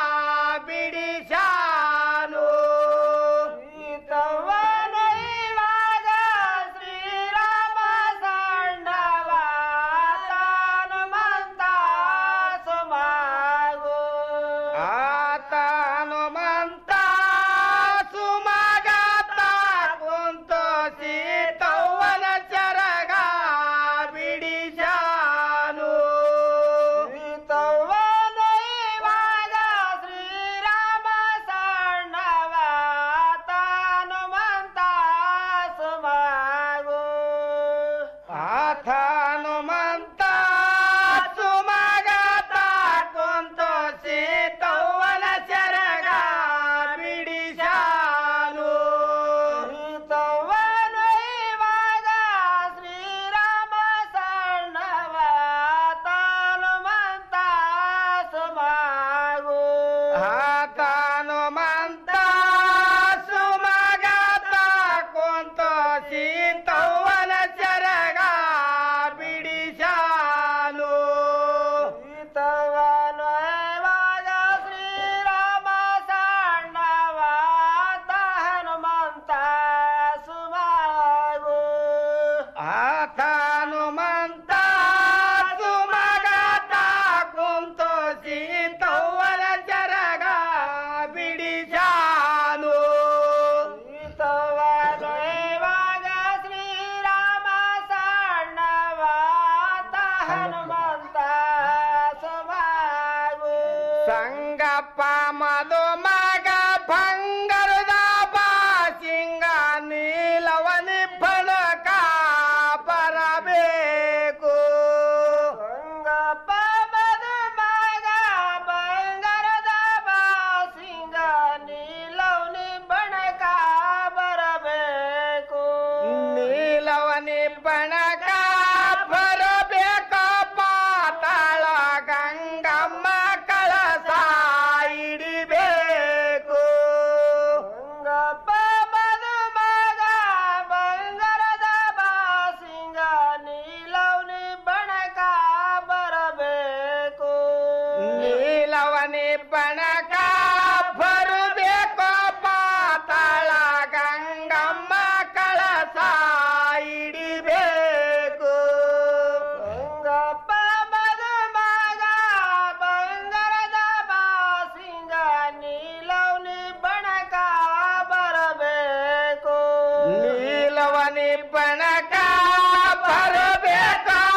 ಹನುಮಂತ ಸುಮಗತ ಕುಂತ ಸೀತವ್ವನ ಚರಗ ಬಿಡಿಸಾನು ಸೀತವನ ಶ್ರೀರಾಮ ಸಣ್ಣವಾದ ಹನುಮಂತ ಸುಮಾಗು ಆತ ಹನುಮಂತ ಸುಮಗತ ಕುಂತ ಸೀತವ್ವನ ಚರಗ ಬಿಡಿಸಾನು ಸೀತವನ ಶ್ರೀರಾಮ ಸಣ್ಣವಾದ ಹನುಮಂತ ಸುಮಾಗು ಸಂಗಪ್ಪ ಮಧು ಮಗ ಭಂಗರದ ಬಾಸಿಂಗ ನೀಲವನಿ ಫಲಕ ಬರಬೇಕು ಸಂಗಪ್ಪ ಮಧು ಮಗ ಬಂಗಾರದ ಬಾಸಿಂಗ ನೀಲವನಿ ಬಣಕ ಬರಬೇಕು ನೀಲವನಿ ಬಣಕ ಬರಬೇಕು ಪಾತಾಳ ಗಂಗಮ್ಮ ಕಳಸ ಇಡಿಬೇಕು ಗಂಗಪ್ಪ ಮಧು ಮಗ ಬಂಗಾರದ ಬಾಸಿಂಗ ನೀಲವನಿ ಬಣಕ ಬರಬೇಕು ನೀಲವನಿ ಬಣಕ ಬರಬೇಕು ಪಾತಾಳ ಗಂಗಮ್ಮ ಕಳಸ ಇಡಿಬೇಕು ಗಂಗಪ್ಪ ಮಧು ಮಗ ಬಂಗಾರದ ಬಾಸಿಂಗ ನೀಲವನಿ ಬಣಕ ಬರಬೇಕು ನೀಲವನಿ ಬಣಕ ಬರಬೇಕು